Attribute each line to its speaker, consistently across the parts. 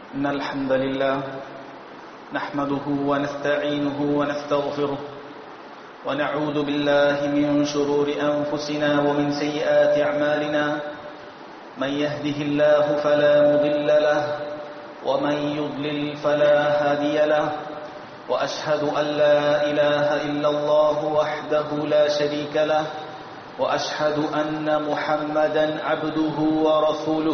Speaker 1: إن الحمد لله نحمده ونستعينه ونستغفره ونعوذ بالله من شرور أنفسنا ومن سيئات أعمالنا من يهده الله فلا مضل له ومن يضلل فلا هادي له وأشهد أن لا إله إلا الله وحده لا شريك له وأشهد أن محمدا عبده ورسوله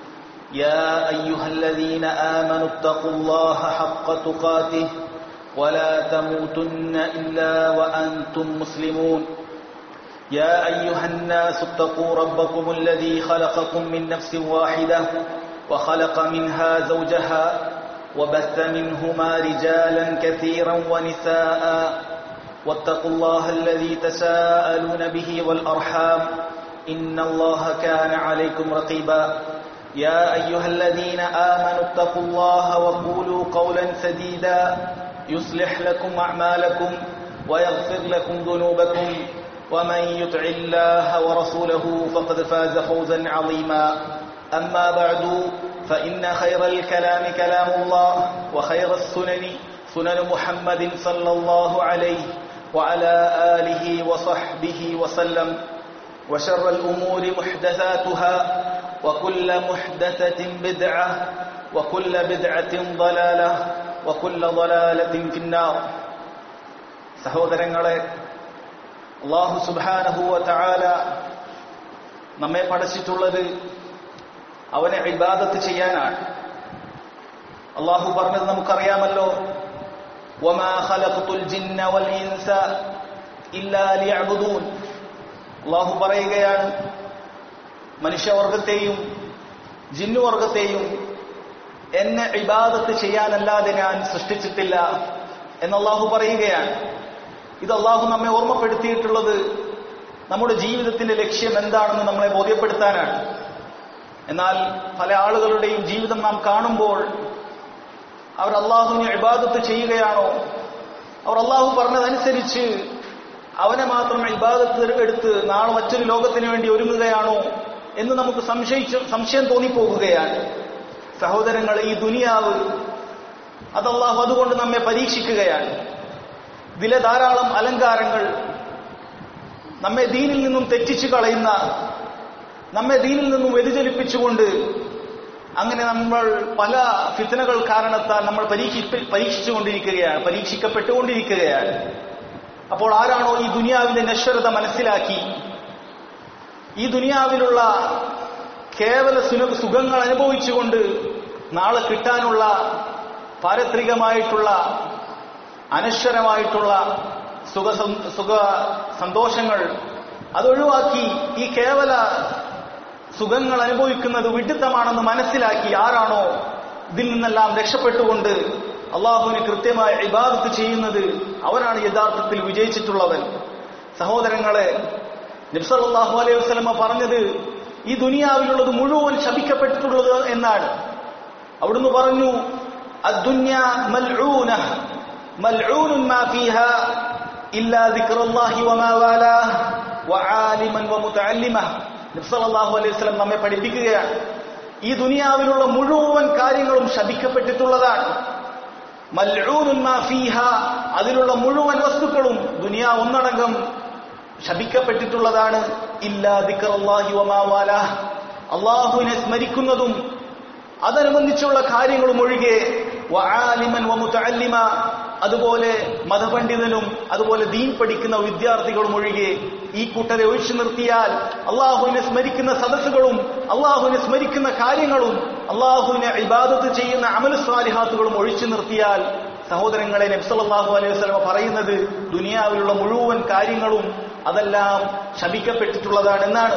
Speaker 1: يا أيها الذين آمنوا اتقوا الله حق تقاته ولا تموتن إلا وأنتم مسلمون يا أيها الناس اتقوا ربكم الذي خلقكم من نفس واحدة وخلق منها زوجها وبث منهما رجالا كثيرا ونساء واتقوا الله الذي تساءلون به والأرحام إن الله كان عليكم رقيبا يا أيها الذين آمنوا اتقوا الله وقولوا قولا سديدا يصلح لكم أعمالكم ويغفر لكم ذنوبكم ومن يطع الله ورسوله فقد فاز فوزا عظيما أما بعد فإن خير الكلام كلام الله وخير السنن سنن محمد صلى الله عليه وعلى آله وصحبه وسلم وشر الأمور محدثاتها وكل محدثة بدعة وكل بدعة ضلالة وكل ضلالة في النار സഹോദരങ്ങളെ അള്ളാഹു സുബാനഹുവ ചാല നമ്മെ പഠിച്ചിട്ടുള്ളത് അവനെ ഇബാദത്ത് ചെയ്യാനാണ് അള്ളാഹു പറഞ്ഞത് നമുക്കറിയാമല്ലോ وما خلقت الجن والإنس إلا ليعبدون അള്ളാഹു പറയുകയാണ് മനുഷ്യവർഗത്തെയും ജിന്നുവർഗത്തെയും എന്നെ ഇബാദത്ത് ചെയ്യാനല്ലാതെ ഞാൻ സൃഷ്ടിച്ചിട്ടില്ല എന്ന് അള്ളാഹു പറയുകയാണ് ഇത് അള്ളാഹു നമ്മെ ഓർമ്മപ്പെടുത്തിയിട്ടുള്ളത് നമ്മുടെ ജീവിതത്തിന്റെ ലക്ഷ്യം എന്താണെന്ന് നമ്മളെ ബോധ്യപ്പെടുത്താനാണ് എന്നാൽ പല ആളുകളുടെയും ജീവിതം നാം കാണുമ്പോൾ അവർ അള്ളാഹുവിനെ ഇബാദത്ത് ചെയ്യുകയാണോ അവർ അള്ളാഹു പറഞ്ഞതനുസരിച്ച് അവനെ മാത്രം ഇബാദത്ത് എടുത്ത് നാളെ മറ്റൊരു ലോകത്തിന് വേണ്ടി ഒരുങ്ങുകയാണോ എന്ന് നമുക്ക് സംശയിച്ച് സംശയം തോന്നിപ്പോകുകയാണ് സഹോദരങ്ങൾ ഈ ദുനിയാവ് അത് അള്ളാഹു അതുകൊണ്ട് നമ്മെ പരീക്ഷിക്കുകയാണ് ഇതിലെ ധാരാളം അലങ്കാരങ്ങൾ നമ്മെ ദീനിൽ നിന്നും തെറ്റിച്ചു കളയുന്ന നമ്മെ ദീനിൽ നിന്നും വ്യതിചലിപ്പിച്ചുകൊണ്ട് അങ്ങനെ നമ്മൾ പല ഫിത്തനകൾ കാരണത്താൽ നമ്മൾ പരീക്ഷി പരീക്ഷിച്ചുകൊണ്ടിരിക്കുകയാണ് പരീക്ഷിക്കപ്പെട്ടുകൊണ്ടിരിക്കുകയാണ് അപ്പോൾ ആരാണോ ഈ ദുനിയാവിന്റെ നശ്വരത മനസ്സിലാക്കി ഈ ദുനിയാവിലുള്ള കേവല സുഖങ്ങൾ അനുഭവിച്ചുകൊണ്ട് നാളെ കിട്ടാനുള്ള പാരത്രികമായിട്ടുള്ള അനശ്വരമായിട്ടുള്ള സുഖ സുഖ സന്തോഷങ്ങൾ അതൊഴിവാക്കി ഈ കേവല സുഖങ്ങൾ അനുഭവിക്കുന്നത് വിഡിത്തമാണെന്ന് മനസ്സിലാക്കി ആരാണോ ഇതിൽ നിന്നെല്ലാം രക്ഷപ്പെട്ടുകൊണ്ട് അള്ളാഹുവിന് കൃത്യമായി ഇബാദത്ത് ചെയ്യുന്നത് അവനാണ് യഥാർത്ഥത്തിൽ വിജയിച്ചിട്ടുള്ളവൻ സഹോദരങ്ങളെ നബ്സല്ലാഹു അലൈഹി വസ്ലമ പറഞ്ഞത് ഈ ദുനിയാവിലുള്ളത് മുഴുവൻ ശപിക്കപ്പെട്ടിട്ടുള്ളത് എന്നാണ് അവിടുന്ന് പറഞ്ഞു അദ്ദുന്യ മൽഊന മൽഊനുൻ മാ ഫീഹാ ഇല്ലാ ദിക്റുല്ലാഹി വമാ വാലാഹ് വആലിമൻ വമുതഅല്ലിമഹ് നബ്സല്ലാഹു അലൈഹി വസല്ലം നമ്മെ പഠിപ്പിക്കുകയാണ് ഈ ദുനിയാവിലുള്ള മുഴുവൻ കാര്യങ്ങളും ശപിക്കപ്പെട്ടിട്ടുള്ളതാണ് മൽഊനുൻ മാ ഫീഹാ അതിലുള്ള മുഴുവൻ വസ്തുക്കളും ദുനിയാ ഒന്നടങ്കം ശപിക്കപ്പെട്ടിട്ടുള്ളതാണ് ഇല്ലാ ദിക്റുല്ലാഹി വമാ വാലാഹ് അള്ളാഹുവിനെ സ്മരിക്കുന്നതും അതനുബന്ധിച്ചുള്ള കാര്യങ്ങളും ഒഴികെ വആലിമൻ വമുതഅല്ലിമ അതുപോലെ മതപണ്ഡിതനും അതുപോലെ ദീൻ പഠിക്കുന്ന വിദ്യാർത്ഥികളും ഒഴികെ ഈ കൂട്ടരെ ഒഴിച്ചു നിർത്തിയാൽ അള്ളാഹുവിനെ സ്മരിക്കുന്ന സദസ്സുകളും അള്ളാഹുവിനെ സ്മരിക്കുന്ന കാര്യങ്ങളും അള്ളാഹുവിനെ ഇബാദത്ത് ചെയ്യുന്ന അമൽ സ്വാലിഹാത്തുകളും ഒഴിച്ചു നിർത്തിയാൽ സഹോദരങ്ങളെ നബ്സല്ലാഹു അലൈഹി വസ്ലമ പറയുന്നത് ദുനിയാവിലുള്ള മുഴുവൻ കാര്യങ്ങളും അതെല്ലാം ശപിക്കപ്പെട്ടിട്ടുള്ളതാണെന്നാണ്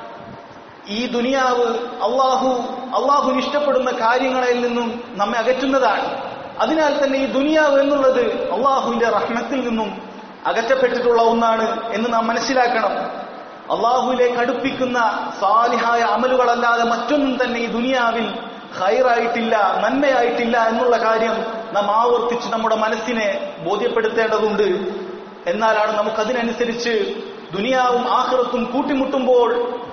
Speaker 1: ഈ ദുനിയാവ് അള്ളാഹു അള്ളാഹുവിന് ഇഷ്ടപ്പെടുന്ന കാര്യങ്ങളിൽ നിന്നും നമ്മെ അകറ്റുന്നതാണ് അതിനാൽ തന്നെ ഈ ദുനിയാവ് എന്നുള്ളത് അള്ളാഹുവിന്റെ റഹ്മത്തിൽ നിന്നും അകറ്റപ്പെട്ടിട്ടുള്ള ഒന്നാണ് എന്ന് നാം മനസ്സിലാക്കണം അള്ളാഹുവിലേക്ക് അടുപ്പിക്കുന്ന സാലിഹായ അമലുകളല്ലാതെ മറ്റൊന്നും തന്നെ ഈ ദുനിയാവിൽ ഹൈറായിട്ടില്ല നന്മയായിട്ടില്ല എന്നുള്ള കാര്യം നാം ആവർത്തിച്ച് നമ്മുടെ മനസ്സിനെ ബോധ്യപ്പെടുത്തേണ്ടതുണ്ട് എന്നാലാണ് നമുക്കതിനനുസരിച്ച് ദുനിയാവും ആഹ്റത്തും കൂട്ടിമുട്ടുമ്പോൾ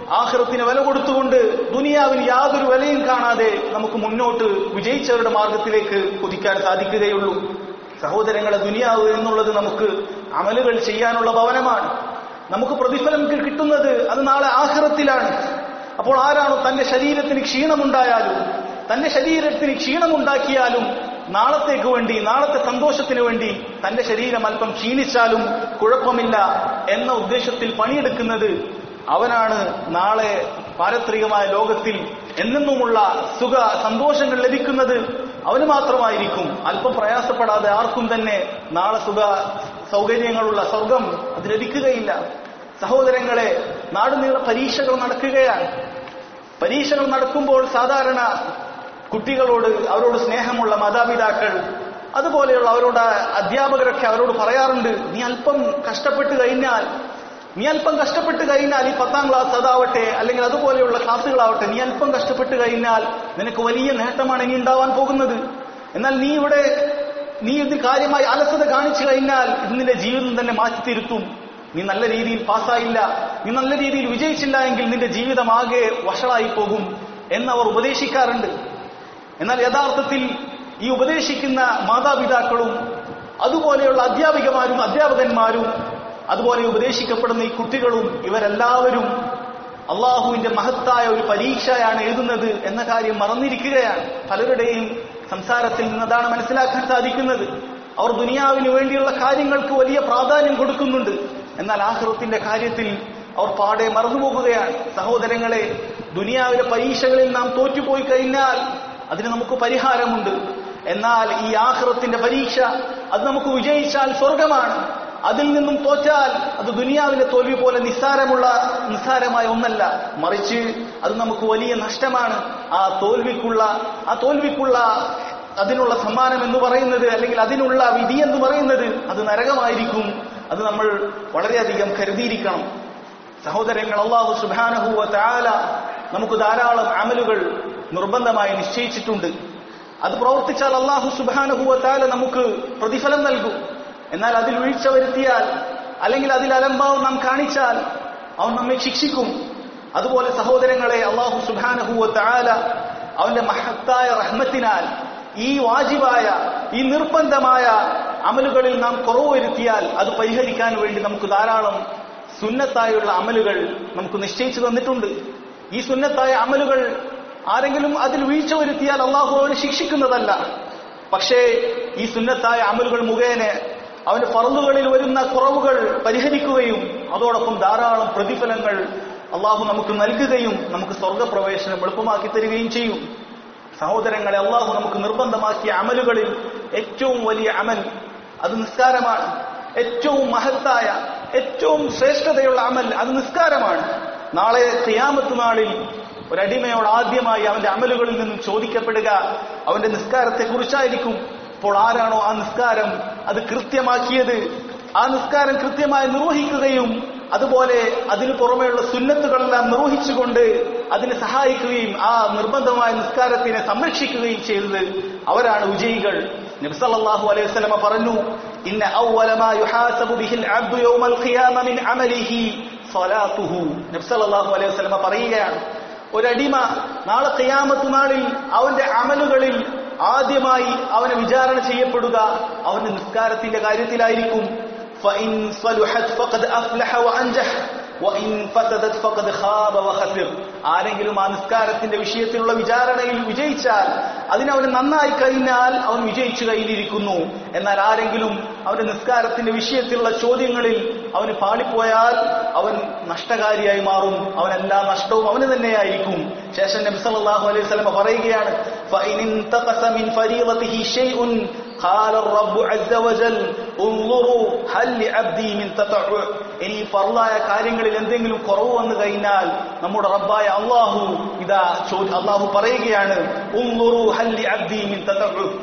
Speaker 1: ആഹ്റത്തിന് വില കൊടുത്തുകൊണ്ട് ദുനിയാവിന് യാതൊരു വിലയും കാണാതെ നമുക്ക് മുന്നോട്ട് വിജയിച്ചവരുടെ മാർഗത്തിലേക്ക് കുതിക്കാൻ സാധിക്കുകയുള്ളൂ സഹോദരങ്ങളെ ദുനിയാവ് എന്നുള്ളത് നമുക്ക് അമലുകൾ ചെയ്യാനുള്ള ഭവനമാണ് നമുക്ക് പ്രതിഫലം കിട്ടുന്നത് അത് നാളെ ആഹ്റത്തിലാണ് അപ്പോൾ ആരാണോ തന്റെ ശരീരത്തിന് ക്ഷീണമുണ്ടായാലും തന്റെ ശരീരത്തിന് ക്ഷീണമുണ്ടാക്കിയാലും നാളത്തേക്ക് വേണ്ടി നാളത്തെ സന്തോഷത്തിന് വേണ്ടി തന്റെ ശരീരം അല്പം ക്ഷീണിച്ചാലും കുഴപ്പമില്ല എന്ന ഉദ്ദേശത്തിൽ പണിയെടുക്കുന്നത് അവനാണ് നാളെ പാരത്രികമായ ലോകത്തിൽ എന്നെന്നുമുള്ള സുഖ സന്തോഷങ്ങൾ ലഭിക്കുന്നത് അവന് മാത്രമായിരിക്കും അല്പം പ്രയാസപ്പെടാതെ ആർക്കും തന്നെ നാളെ സുഖ സൗകര്യങ്ങളുള്ള സ്വർഗം അത് ലഭിക്കുകയില്ല സഹോദരങ്ങളെ നാടുനീള പരീക്ഷകൾ നടക്കുകയാണ് പരീക്ഷകൾ നടക്കുമ്പോൾ സാധാരണ കുട്ടികളോട് അവരോട് സ്നേഹമുള്ള മാതാപിതാക്കൾ അതുപോലെയുള്ള അവരോട് അധ്യാപകരൊക്കെ അവരോട് പറയാറുണ്ട് നീ അല്പം കഷ്ടപ്പെട്ട് കഴിഞ്ഞാൽ നീ അല്പം കഷ്ടപ്പെട്ട് കഴിഞ്ഞാൽ ഈ പത്താം ക്ലാസ് അതാവട്ടെ അല്ലെങ്കിൽ അതുപോലെയുള്ള ക്ലാസ്സുകളാവട്ടെ നീ അല്പം കഷ്ടപ്പെട്ട് കഴിഞ്ഞാൽ നിനക്ക് വലിയ നേട്ടമാണ് ഇനി ഉണ്ടാവാൻ പോകുന്നത് എന്നാൽ നീ ഇവിടെ നീ ഇത് കാര്യമായി അലസത കാണിച്ചു കഴിഞ്ഞാൽ ഇത് നിന്റെ ജീവിതം തന്നെ മാറ്റിത്തിരുത്തും നീ നല്ല രീതിയിൽ പാസ്സായില്ല നീ നല്ല രീതിയിൽ വിജയിച്ചില്ല എങ്കിൽ നിന്റെ ജീവിതം ആകെ വഷളായി പോകും എന്നവർ ഉപദേശിക്കാറുണ്ട് എന്നാൽ യഥാർത്ഥത്തിൽ ഈ ഉപദേശിക്കുന്ന മാതാപിതാക്കളും അതുപോലെയുള്ള അധ്യാപികമാരും അധ്യാപകന്മാരും അതുപോലെ ഉപദേശിക്കപ്പെടുന്ന ഈ കുട്ടികളും ഇവരെല്ലാവരും അള്ളാഹുവിന്റെ മഹത്തായ ഒരു പരീക്ഷയാണ് എഴുതുന്നത് എന്ന കാര്യം മറന്നിരിക്കുകയാണ് പലരുടെയും സംസാരത്തിൽ നിന്നതാണ് മനസ്സിലാക്കാൻ സാധിക്കുന്നത് അവർ ദുനിയാവിന് വേണ്ടിയുള്ള കാര്യങ്ങൾക്ക് വലിയ പ്രാധാന്യം കൊടുക്കുന്നുണ്ട് എന്നാൽ ആഹ്റത്തിന്റെ കാര്യത്തിൽ അവർ പാടെ മറന്നുപോകുകയാണ് സഹോദരങ്ങളെ ദുനിയാവിലെ പരീക്ഷകളിൽ നാം തോറ്റുപോയി കഴിഞ്ഞാൽ അതിന് നമുക്ക് പരിഹാരമുണ്ട് എന്നാൽ ഈ ആഹ്റത്തിന്റെ പരീക്ഷ അത് നമുക്ക് വിജയിച്ചാൽ സ്വർഗമാണ് അതിൽ നിന്നും തോറ്റാൽ അത് ദുനിയാവിലെ തോൽവി പോലെ നിസ്സാരമുള്ള നിസ്സാരമായ ഒന്നല്ല മറിച്ച് അത് നമുക്ക് വലിയ നഷ്ടമാണ് ആ തോൽവിക്കുള്ള ആ തോൽവിക്കുള്ള അതിനുള്ള സമ്മാനം എന്ന് പറയുന്നത് അല്ലെങ്കിൽ അതിനുള്ള വിധി എന്ന് പറയുന്നത് അത് നരകമായിരിക്കും അത് നമ്മൾ വളരെയധികം കരുതിയിരിക്കണം സഹോദരങ്ങൾ അള്ളാഹു സുബാനഹുവ താല നമുക്ക് ധാരാളം അമലുകൾ നിർബന്ധമായി നിശ്ചയിച്ചിട്ടുണ്ട് അത് പ്രവർത്തിച്ചാൽ അള്ളാഹു സുബാനഹുവ താല നമുക്ക് പ്രതിഫലം നൽകും എന്നാൽ അതിൽ വീഴ്ച വരുത്തിയാൽ അല്ലെങ്കിൽ അതിൽ അലംഭാവം നാം കാണിച്ചാൽ അവൻ നമ്മെ ശിക്ഷിക്കും അതുപോലെ സഹോദരങ്ങളെ അള്ളാഹു സുബാനഹുവ താല അവന്റെ മഹത്തായ റഹ്മത്തിനാൽ ഈ വാജിബായ ഈ നിർബന്ധമായ അമലുകളിൽ നാം കുറവ് വരുത്തിയാൽ അത് പരിഹരിക്കാൻ വേണ്ടി നമുക്ക് ധാരാളം സുന്നത്തായുള്ള അമലുകൾ നമുക്ക് നിശ്ചയിച്ചു തന്നിട്ടുണ്ട് ഈ സുന്നത്തായ അമലുകൾ ആരെങ്കിലും അതിൽ വീഴ്ച വരുത്തിയാൽ അള്ളാഹു അവനെ ശിക്ഷിക്കുന്നതല്ല പക്ഷേ ഈ സുന്നത്തായ അമലുകൾ മുഖേന അവന്റെ പറന്നുകളിൽ വരുന്ന കുറവുകൾ പരിഹരിക്കുകയും അതോടൊപ്പം ധാരാളം പ്രതിഫലങ്ങൾ അള്ളാഹു നമുക്ക് നൽകുകയും നമുക്ക് സ്വർഗപ്രവേശനം എളുപ്പമാക്കി തരികയും ചെയ്യും സഹോദരങ്ങളെ അള്ളാഹു നമുക്ക് നിർബന്ധമാക്കിയ അമലുകളിൽ ഏറ്റവും വലിയ അമൽ അത് നിസ്കാരമാണ് ഏറ്റവും മഹത്തായ ഏറ്റവും ശ്രേഷ്ഠതയുള്ള അമൽ അത് നിസ്കാരമാണ് നാളെ ക്രിയാമത്ത് നാളിൽ ഒരടിമയോട് ആദ്യമായി അവന്റെ അമലുകളിൽ നിന്നും ചോദിക്കപ്പെടുക അവന്റെ നിസ്കാരത്തെ കുറിച്ചായിരിക്കും അപ്പോൾ ആരാണോ ആ നിസ്കാരം അത് കൃത്യമാക്കിയത് ആ നിസ്കാരം കൃത്യമായി നിർവഹിക്കുകയും അതുപോലെ അതിനു പുറമെയുള്ള സുന്നത്തുകളെല്ലാം നിർവഹിച്ചുകൊണ്ട് അതിനെ സഹായിക്കുകയും ആ നിർബന്ധമായ നിസ്കാരത്തിനെ സംരക്ഷിക്കുകയും ചെയ്തത് അവരാണ് വിജയികൾ നബ്സല്ലാഹു അലൈഹി വസല്ലമ പറഞ്ഞു ഇന്ന അവ്വല മാ യുഹാസബു ബിഹിൽ അബ്ദു യൗമൽ ഖിയാമ മിൻ അമലിഹി സ്വലാത്തുഹു നബ്സല്ലാഹു അലൈഹി വസല്ലമ പറയുകയാണ് ഒരടിമ നാളെ ഖിയാമത്ത് നാളിൽ അവന്റെ അമലുകളിൽ ആദ്യമായി അവനെ വിചാരണ ചെയ്യപ്പെടുക അവന്റെ നിസ്കാരത്തിന്റെ കാര്യത്തിലായിരിക്കും فإن صلحت فقد أفلح وأنجح وإن فسدت فقد خاب وخسر ആരെങ്കിലും ആ നിസ്കാരത്തിന്റെ വിഷയത്തിലുള്ള വിചാരണയിൽ വിജയിച്ചാൽ അതിനവന് നന്നായി കഴിഞ്ഞാൽ അവൻ വിജയിച്ചു കഴിഞ്ഞിരിക്കുന്നു എന്നാൽ ആരെങ്കിലും അവന്റെ നിസ്കാരത്തിന്റെ വിഷയത്തിലുള്ള ചോദ്യങ്ങളിൽ അവന് പാളിപ്പോയാൽ അവൻ നഷ്ടകാരിയായി മാറും അവൻ എല്ലാ നഷ്ടവും അവന് തന്നെയായിരിക്കും ശേഷം നബി സല്ലല്ലാഹു അലൈഹി വസല്ലം പറയുകയാണ് فإن انتقص من فريضته شيء قال الرب عز وجل انظروا هل لعبدي من تطوع ഇനി ഫർലായ കാര്യങ്ങളിൽ എന്തെങ്കിലും കുറവ് വന്നു കഴിഞ്ഞാൽ നമ്മുടെ റബ്ബായ അള്ളാഹു ഇതാ അള്ളാഹു പറയുകയാണ് ഉൻളുറു ഹൽ ലിഅബ്ദി മിൻ തതഉ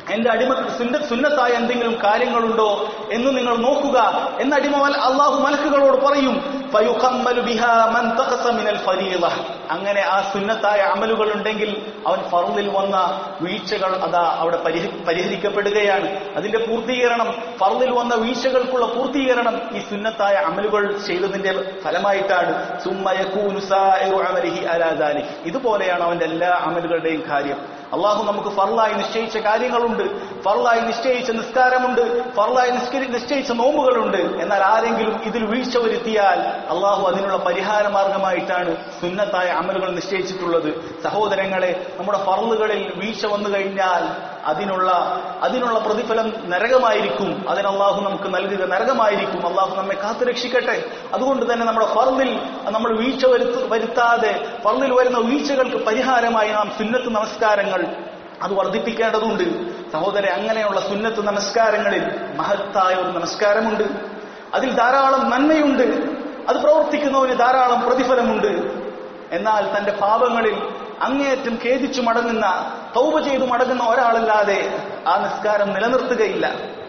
Speaker 1: എന്റെ അടിമക്ക് സുന്ന സുന്നത്തായ എന്തെങ്കിലും കാര്യങ്ങളുണ്ടോ എന്ന് നിങ്ങൾ നോക്കുക എന്ന അടിമ മല- അള്ളാഹു മലക്കുകളോട് പറയും ഫയുഖമ്മലു ബിഹാ മൻ തഖസ മിനൽ ഫരീള. അങ്ങനെ ആ സുന്നത്തായ അമലുകൾ ഉണ്ടെങ്കിൽ അവൻ ഫർദിൽ വന്ന വീഴ്ചകൾ അതാ അവിടെ പരിഹ- പരിഹരിക്കപ്പെടുകയാണ് അതിന്റെ പൂർത്തീകരണം ഫർദിൽ വന്ന വീഴ്ചകൾക്കുള്ള പൂർത്തീകരണം ഈ സുന്നത്തായ അമലുകൾ ചെയ്തതിന്റെ ഫലമായിട്ടാണ് സുമ്മ യകൂനു സായിറു അമലിഹി അലാ ദാലിക്. ഇതുപോലെയാണ് അവന്റെ എല്ലാ അമലുകളുടെയും കാര്യം അള്ളാഹു നമുക്ക് ഫർലായി നിശ്ചയിച്ച കാര്യങ്ങളുണ്ട് ഫർലായി നിശ്ചയിച്ച നിസ്കാരമുണ്ട് ഫർലായി നിസ്കരി- നിശ്ചയിച്ച നോമ്പുകളുണ്ട് എന്നാൽ ആരെങ്കിലും ഇതിൽ വീഴ്ച വരുത്തിയാൽ അള്ളാഹു അതിനുള്ള പരിഹാര മാർഗമായിട്ടാണ് സുന്നത്തായ അമലുകൾ നിശ്ചയിച്ചിട്ടുള്ളത് സഹോദരങ്ങളെ നമ്മുടെ ഫർളുകളിൽ വീഴ്ച വന്നു കഴിഞ്ഞാൽ അതിനുള്ള അതിനുള്ള പ്രതിഫലം നരകമായിരിക്കും അതിന് അള്ളാഹു നമുക്ക് നൽകുക നരകമായിരിക്കും അള്ളാഹു നമ്മെ കാത്തുരക്ഷിക്കട്ടെ അതുകൊണ്ട് തന്നെ നമ്മുടെ ഫർദിൽ നമ്മൾ വീഴ്ച വരുത്ത വരുത്താതെ ഫർദിൽ വരുന്ന വീഴ്ചകൾക്ക് പരിഹാരമായി നാം സുന്നത്ത് നമസ്കാരങ്ങൾ അത് വർദ്ധിപ്പിക്കേണ്ടതുണ്ട് സഹോദരെ അങ്ങനെയുള്ള സുന്നത്ത് നമസ്കാരങ്ങളിൽ മഹത്തായ ഒരു നമസ്കാരമുണ്ട് അതിൽ ധാരാളം നന്മയുണ്ട് അത് പ്രവർത്തിക്കുന്നവന് ധാരാളം പ്രതിഫലമുണ്ട് എന്നാൽ തന്റെ പാപങ്ങളിൽ അങ്ങേയറ്റം ഖേദിച്ചു മടങ്ങുന്ന തൗബ ചെയ്തു മടങ്ങുന്ന ഒരാളല്ലാതെ ആ നിസ്കാരം നിലനിർത്തുകയില്ല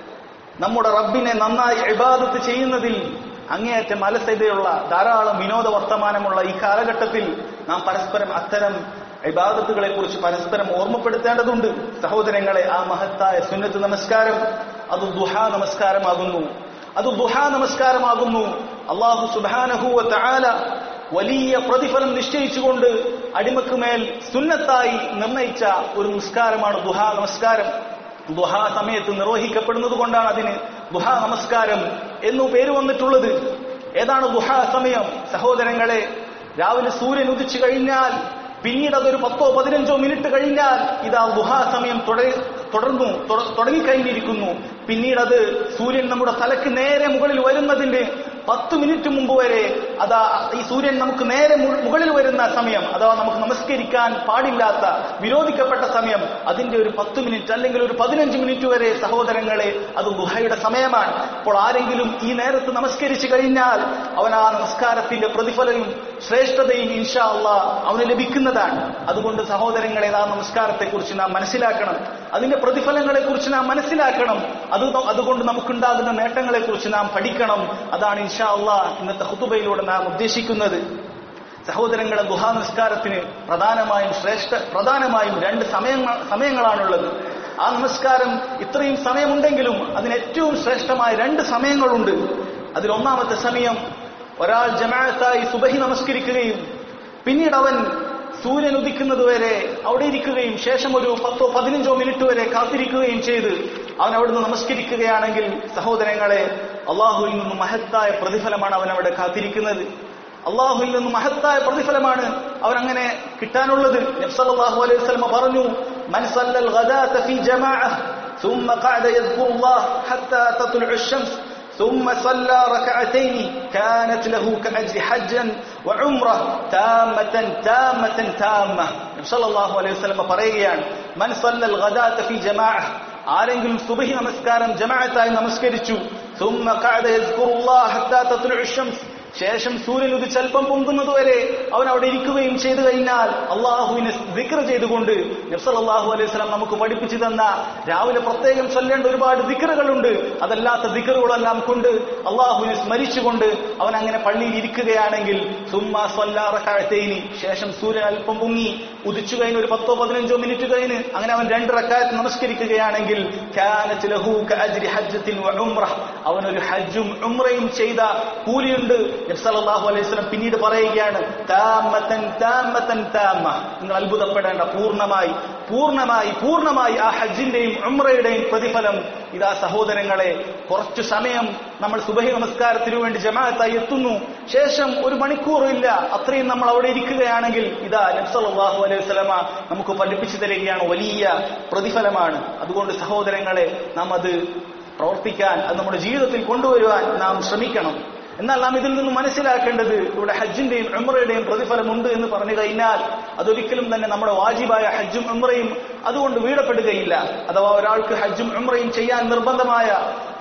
Speaker 1: നമ്മുടെ റബ്ബിനെ നന്നായി ഇബാദത്ത് ചെയ്യുന്നതിൽ അങ്ങേയറ്റം അലസതയുള്ള ധാരാളം വിനോദ വർത്തമാനമുള്ള ഈ കാലഘട്ടത്തിൽ നാം പരസ്പരം അത്തരം ഇബാദത്തുകളെ കുറിച്ച് പരസ്പരം ഓർമ്മപ്പെടുത്തേണ്ടതുണ്ട് സഹോദരങ്ങളെ ആ മഹത്തായ സുന്നത്ത് നമസ്കാരം അത് ദുഹാ നമസ്കാരമാകുന്നു അത് ദുഹാ നമസ്കാരമാകുന്നു അള്ളാഹു സുബാനഹുവ തആല വലിയ പ്രതിഫലം നിശ്ചയിച്ചുകൊണ്ട് അടിമക്ക് മേൽ സുന്നത്തായി നിർണയിച്ച ഒരു നിസ്കാരമാണ് ദുഹാ നമസ്കാരം ദുഹാ സമയത്ത് നിർവഹിക്കപ്പെടുന്നത് കൊണ്ടാണ് അതിന് ദുഹാ നമസ്കാരം എന്നു പേര് വന്നിട്ടുള്ളത് ഏതാണ് ദുഹാ സമയം സഹോദരങ്ങളെ രാവിലെ സൂര്യൻ ഉദിച്ചു കഴിഞ്ഞാൽ പിന്നീട് അതൊരു പത്തോ പതിനഞ്ചോ മിനിറ്റ് കഴിഞ്ഞാൽ ഇതാ ദുഹാ സമയം തുട- തുടർന്നു തുട- തുടങ്ങിക്കഴിഞ്ഞിരിക്കുന്നു പിന്നീട് അത് സൂര്യൻ നമ്മുടെ തലക്ക് നേരെ മുകളിൽ വരുന്നതിന്റെ പത്ത് മിനിറ്റ് മുമ്പ് വരെ അതാ ഈ സൂര്യൻ നമുക്ക് നേരെ മു- മുകളിൽ വരുന്ന സമയം അഥവാ നമുക്ക് നമസ്കരിക്കാൻ പാടില്ലാത്ത വിരോധിക്കപ്പെട്ട സമയം അതിന്റെ ഒരു പത്ത് മിനിറ്റ് അല്ലെങ്കിൽ ഒരു പതിനഞ്ച് മിനിറ്റ് വരെ സഹോദരങ്ങളെ അത് ദുഹയുടെ സമയമാണ് അപ്പോൾ ആരെങ്കിലും ഈ നേരത്ത് നമസ്കരിച്ചു കഴിഞ്ഞാൽ അവൻ ആ നമസ്കാരത്തിന്റെ പ്രതിഫലവും ശ്രേഷ്ഠതയും ഇൻഷാ അള്ളാ അവന് ലഭിക്കുന്നതാണ് അതുകൊണ്ട് സഹോദരങ്ങളെ ആ നമസ്കാരത്തെ കുറിച്ച് നാം മനസ്സിലാക്കണം അതിന്റെ പ്രതിഫലങ്ങളെ കുറിച്ച് നാം മനസ്സിലാക്കണം അത് ന- അതുകൊണ്ട് നമുക്കുണ്ടാകുന്ന നേട്ടങ്ങളെ കുറിച്ച് നാം പഠിക്കണം അതാണ് ഇൻഷാ അള്ളാ ഇന്നത്തെ ഹുത്തുബയിലൂടെ നാം ഉദ്ദേശിക്കുന്നത് സഹോദരങ്ങളെ ദുഹാ നമസ്കാരത്തിന് പ്രധാനമായും ശ്രേഷ്ഠ പ്രധാനമായും രണ്ട് സമയങ്ങൾ സമയങ്ങളാണുള്ളത് ആ നമസ്കാരം ഇത്രയും സമയമുണ്ടെങ്കിലും അതിന് ഏറ്റവും ശ്രേഷ്ഠമായ രണ്ട് സമയങ്ങളുണ്ട് അതിൽ ഒന്നാമത്തെ സമയം ഒരാൾ ജമാഅത്തായി സുബഹി നമസ്കരിക്കുകയും പിന്നീട് അവൻ സൂര്യൻ ഉദിക്കുന്നത് വരെ അവിടെ ഇരിക്കുകയും ശേഷം ഒരു പത്തോ പതിനഞ്ചോ മിനിറ്റ് വരെ കാത്തിരിക്കുകയും ചെയ്ത് അവൻ അവിടുന്ന് നമസ്കരിക്കുകയാണെങ്കിൽ സഹോദരങ്ങളെ അള്ളാഹുവിൽ നിന്നും മഹത്തായ പ്രതിഫലമാണ് അവൻ അവിടെ കാത്തിരിക്കുന്നത് അള്ളാഹുവിൽ നിന്നും മഹത്തായ പ്രതിഫലമാണ് അവൻ അങ്ങനെ കിട്ടാനുള്ളത് നബ്സല്ലാഹു അലൈഹി വസല്ലമ പറഞ്ഞു മൻ സല്ലൽ ഗദാത ഫീ ജമാഅ ثم قعد يذكر الله حتى تطلع الشمس ثم صلى ركعتين كانت له كأجر حجا وعمرة تامة تامة تامة صلى الله عليه وسلم പറയുകയാണ് من صلى الغداة في جماعة ആരെങ്കിലും സുബഹി നമസ്കാരം ജമാഅത്തായി നമസ്കരിച്ചു ثم قعد يذكر الله حتى تطلع الشمس ശേഷം സൂര്യൻ ഉദിച്ച് അല്പം പൊന്തുന്നത് വരെ അവൻ അവിടെ ഇരിക്കുകയും ചെയ്തു കഴിഞ്ഞാൽ അള്ളാഹുവിനെ ദിക്ർ ചെയ്തുകൊണ്ട് നബ്സല്ലാഹു അലൈഹി സ്വലാം നമുക്ക് പഠിപ്പിച്ചു തന്ന രാവിലെ പ്രത്യേകം ചൊല്ലേണ്ട ഒരുപാട് ദിക്റുകളുണ്ട് അതല്ലാത്ത ദിക്റുകളെല്ലാം കൊണ്ട് അള്ളാഹുവിനെ സ്മരിച്ചുകൊണ്ട് അവൻ അങ്ങനെ പള്ളിയിൽ ഇരിക്കുകയാണെങ്കിൽ സുമ്മാ സ്വല്ലാറക്കാഴത്തേനി ശേഷം സൂര്യൻ അല്പം പൊങ്ങി ഉദിച്ചു കഴിഞ്ഞ് ഒരു പത്തോ പതിനഞ്ചോ മിനിറ്റ് കഴിഞ്ഞ് അങ്ങനെ അവൻ രണ്ട് റക്കായത്ത് നമസ്കരിക്കുകയാണെങ്കിൽ കാനത്ത് ലഹു കഅജ്രി ഹജ്ജത്തിൻ വ ഉംറഹ് അവനൊരു ഹജ്ജും ഉംറയും ചെയ്ത കൂലിയുണ്ട് നബി സല്ലല്ലാഹു അലൈഹി വസല്ലം പിന്നീട് പറയുകയാണ് താമത്തൻ താമത്തൻ താമ നിങ്ങൾ അത്ഭുതപ്പെടേണ്ട പൂർണ്ണമായി പൂർണ്ണമായി പൂർണ്ണമായി ആ ഹജ്ജിന്റെയും ഉംറയുടെയും പ്രതിഫലം ഇതാ സഹോദരങ്ങളെ കുറച്ചു സമയം നമ്മൾ സുബഹി നമസ്കാരത്തിനു വേണ്ടി ജമാഅത്തായി എത്തുന്നു ശേഷം ഒരു മണിക്കൂറില്ല അത്രയും നമ്മൾ അവിടെ ഇരിക്കുകയാണെങ്കിൽ ഇതാ നബ്സല്ലാഹു അലൈഹി വസല്ലമ നമുക്ക് പഠിപ്പിച്ചു തരികയാണ് വലിയ പ്രതിഫലമാണ് അതുകൊണ്ട് സഹോദരങ്ങളെ നാം അത് പ്രവർത്തിക്കാൻ അത് നമ്മുടെ ജീവിതത്തിൽ കൊണ്ടുവരുവാൻ നാം ശ്രമിക്കണം എന്നാൽ നാം ഇതിൽ നിന്നും മനസ്സിലാക്കേണ്ടത് ഇവിടെ ഹജ്ജിന്റെയും ഉമ്രയുടെയും പ്രതിഫലമുണ്ട് എന്ന് പറഞ്ഞു കഴിഞ്ഞാൽ അതൊരിക്കലും തന്നെ നമ്മുടെ വാജിബായ ഹജ്ജും ഉമ്രയും അതുകൊണ്ട് വീടപ്പെടുകയില്ല അഥവാ ഒരാൾക്ക് ഹജ്ജും ഉമ്രയും ചെയ്യാൻ നിർബന്ധമായ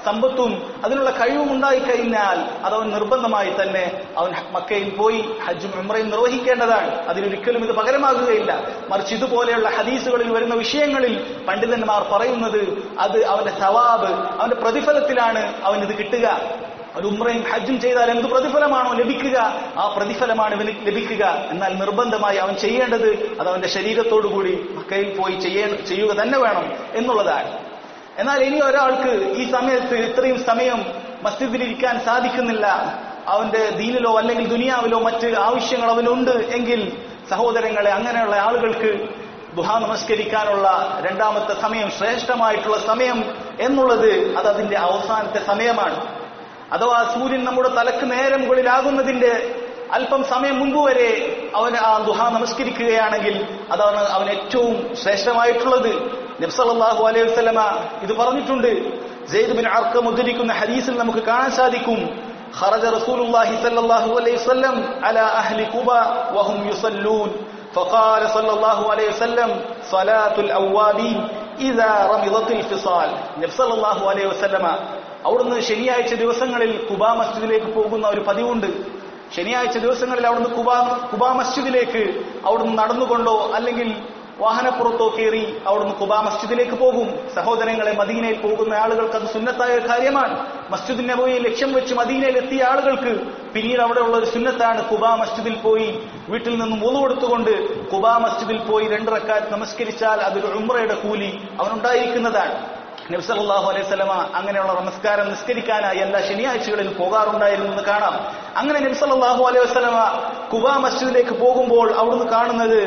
Speaker 1: സമ്പത്തും അതിനുള്ള കഴിവും ഉണ്ടായിക്കഴിഞ്ഞാൽ അതവൻ നിർബന്ധമായി തന്നെ അവൻ മക്കയിൽ പോയി ഹജ്ജും ഉംറയും നിർവഹിക്കേണ്ടതാണ് അതിനൊരിക്കലും ഇത് പകരമാകുകയില്ല മറിച്ച് ഇതുപോലെയുള്ള ഹദീസുകളിൽ വരുന്ന വിഷയങ്ങളിൽ പണ്ഡിതന്മാർ പറയുന്നത് അത് അവന്റെ സവാബ് അവന്റെ പ്രതിഫലത്തിലാണ് അവൻ ഇത് കിട്ടുക ഒരു ഉമ്രയും ഹജ്ജും ചെയ്താൽ എന്ത് പ്രതിഫലമാണോ ലഭിക്കുക ആ പ്രതിഫലമാണ് ഇവന് ലഭിക്കുക എന്നാൽ നിർബന്ധമായി അവൻ ചെയ്യേണ്ടത് അത് അവന്റെ ശരീരത്തോടുകൂടി മക്കയിൽ പോയി ചെയ്യേ ചെയ്യുക തന്നെ വേണം എന്നുള്ളതാണ് എന്നാൽ ഇനി ഒരാൾക്ക് ഈ സമയത്ത് ഇത്രയും സമയം മസ്ജിദിലിരിക്കാൻ സാധിക്കുന്നില്ല അവന്റെ ദീനിലോ അല്ലെങ്കിൽ ദുനിയാവിലോ മറ്റ് ആവശ്യങ്ങൾ അവനുണ്ട് എങ്കിൽ സഹോദരങ്ങളെ അങ്ങനെയുള്ള ആളുകൾക്ക് ദുഹ നമസ്കരിക്കാനുള്ള രണ്ടാമത്തെ സമയം ശ്രേഷ്ഠമായിട്ടുള്ള സമയം എന്നുള്ളത് അത് അതിന്റെ അവസാനത്തെ സമയമാണ് അഥവാ സൂര്യൻ നമ്മുടെ തലക്ക് നേരെ മുകളിലാകുന്നതിന്റെ അല്പം സമയം മുൻപ് വരെ അവൻ ആ ദുഹ നമസ്കരിക്കുകയാണെങ്കിൽ അതാണ് അവൻ ഏറ്റവും ശ്രേഷ്ഠമായിട്ടുള്ളത് നബ്സല്ലാഹു അലൈഹി വസ്ലമ ഇത് പറഞ്ഞിട്ടുണ്ട് സെയ്ദ് ബിൻ അർക്കം ഉദ്ധരിക്കുന്ന ഹദീസിൽ നമുക്ക് കാണാൻ സാധിക്കും خرج رسول الله صلى الله عليه وسلم على أهل قبى وهم يصلون فقال صلى الله عليه وسلم صلاة الأوابين إذا رمضت الفصال നബി സല്ലല്ലാഹു അലൈഹി വസല്ലമ അവിടുന്ന് ശനിയാഴ്ച ദിവസങ്ങളിൽ കുബാ മസ്ജിദിലേക്ക് പോകുന്ന ഒരു പതിവുണ്ട് ശനിയാഴ്ച ദിവസങ്ങളിൽ അവിടുന്ന് കുബാ കുബാ മസ്ജിദിലേക്ക് അവിടുന്ന് നടന്നുകൊണ്ടോ അല്ലെങ്കിൽ വാഹനപ്പുറത്തോ കയറി അവിടുന്ന് കുബാ മസ്ജിദിലേക്ക് പോകും സഹോദരങ്ങളെ മദീനയിൽ പോകുന്ന ആളുകൾക്ക് അത് സുന്നത്തായ ഒരു കാര്യമാണ് മസ്ജിദ് നബോയെ ലക്ഷ്യം വെച്ച് മദീനയിൽ എത്തിയ ആളുകൾക്ക് പിന്നീട് അവിടെയുള്ള ഒരു സുന്നത്താണ് കുബാ മസ്ജിദിൽ പോയി വീട്ടിൽ നിന്ന് മൂന്ന് കൊടുത്തുകൊണ്ട് കുബാ മസ്ജിദിൽ പോയി രണ്ട് റക്കാത്ത് നമസ്കരിച്ചാൽ അതൊരു ഉമ്രയുടെ കൂലി അവനുണ്ടായിരിക്കുന്നതാണ് നബ്സല്ലാഹു അലൈഹി സ്വലമ അങ്ങനെയുള്ള നമസ്കാരം നിസ്കരിക്കാനായി എല്ലാ ശനിയാഴ്ചകളിൽ പോകാറുണ്ടായിരുന്നു എന്ന് കാണാം അങ്ങനെ നബ്സല്ലാഹു അലൈഹി വസ്ലമ കുബാ മസ്ജിദിലേക്ക് പോകുമ്പോൾ അവിടുന്ന് കാണുന്നത്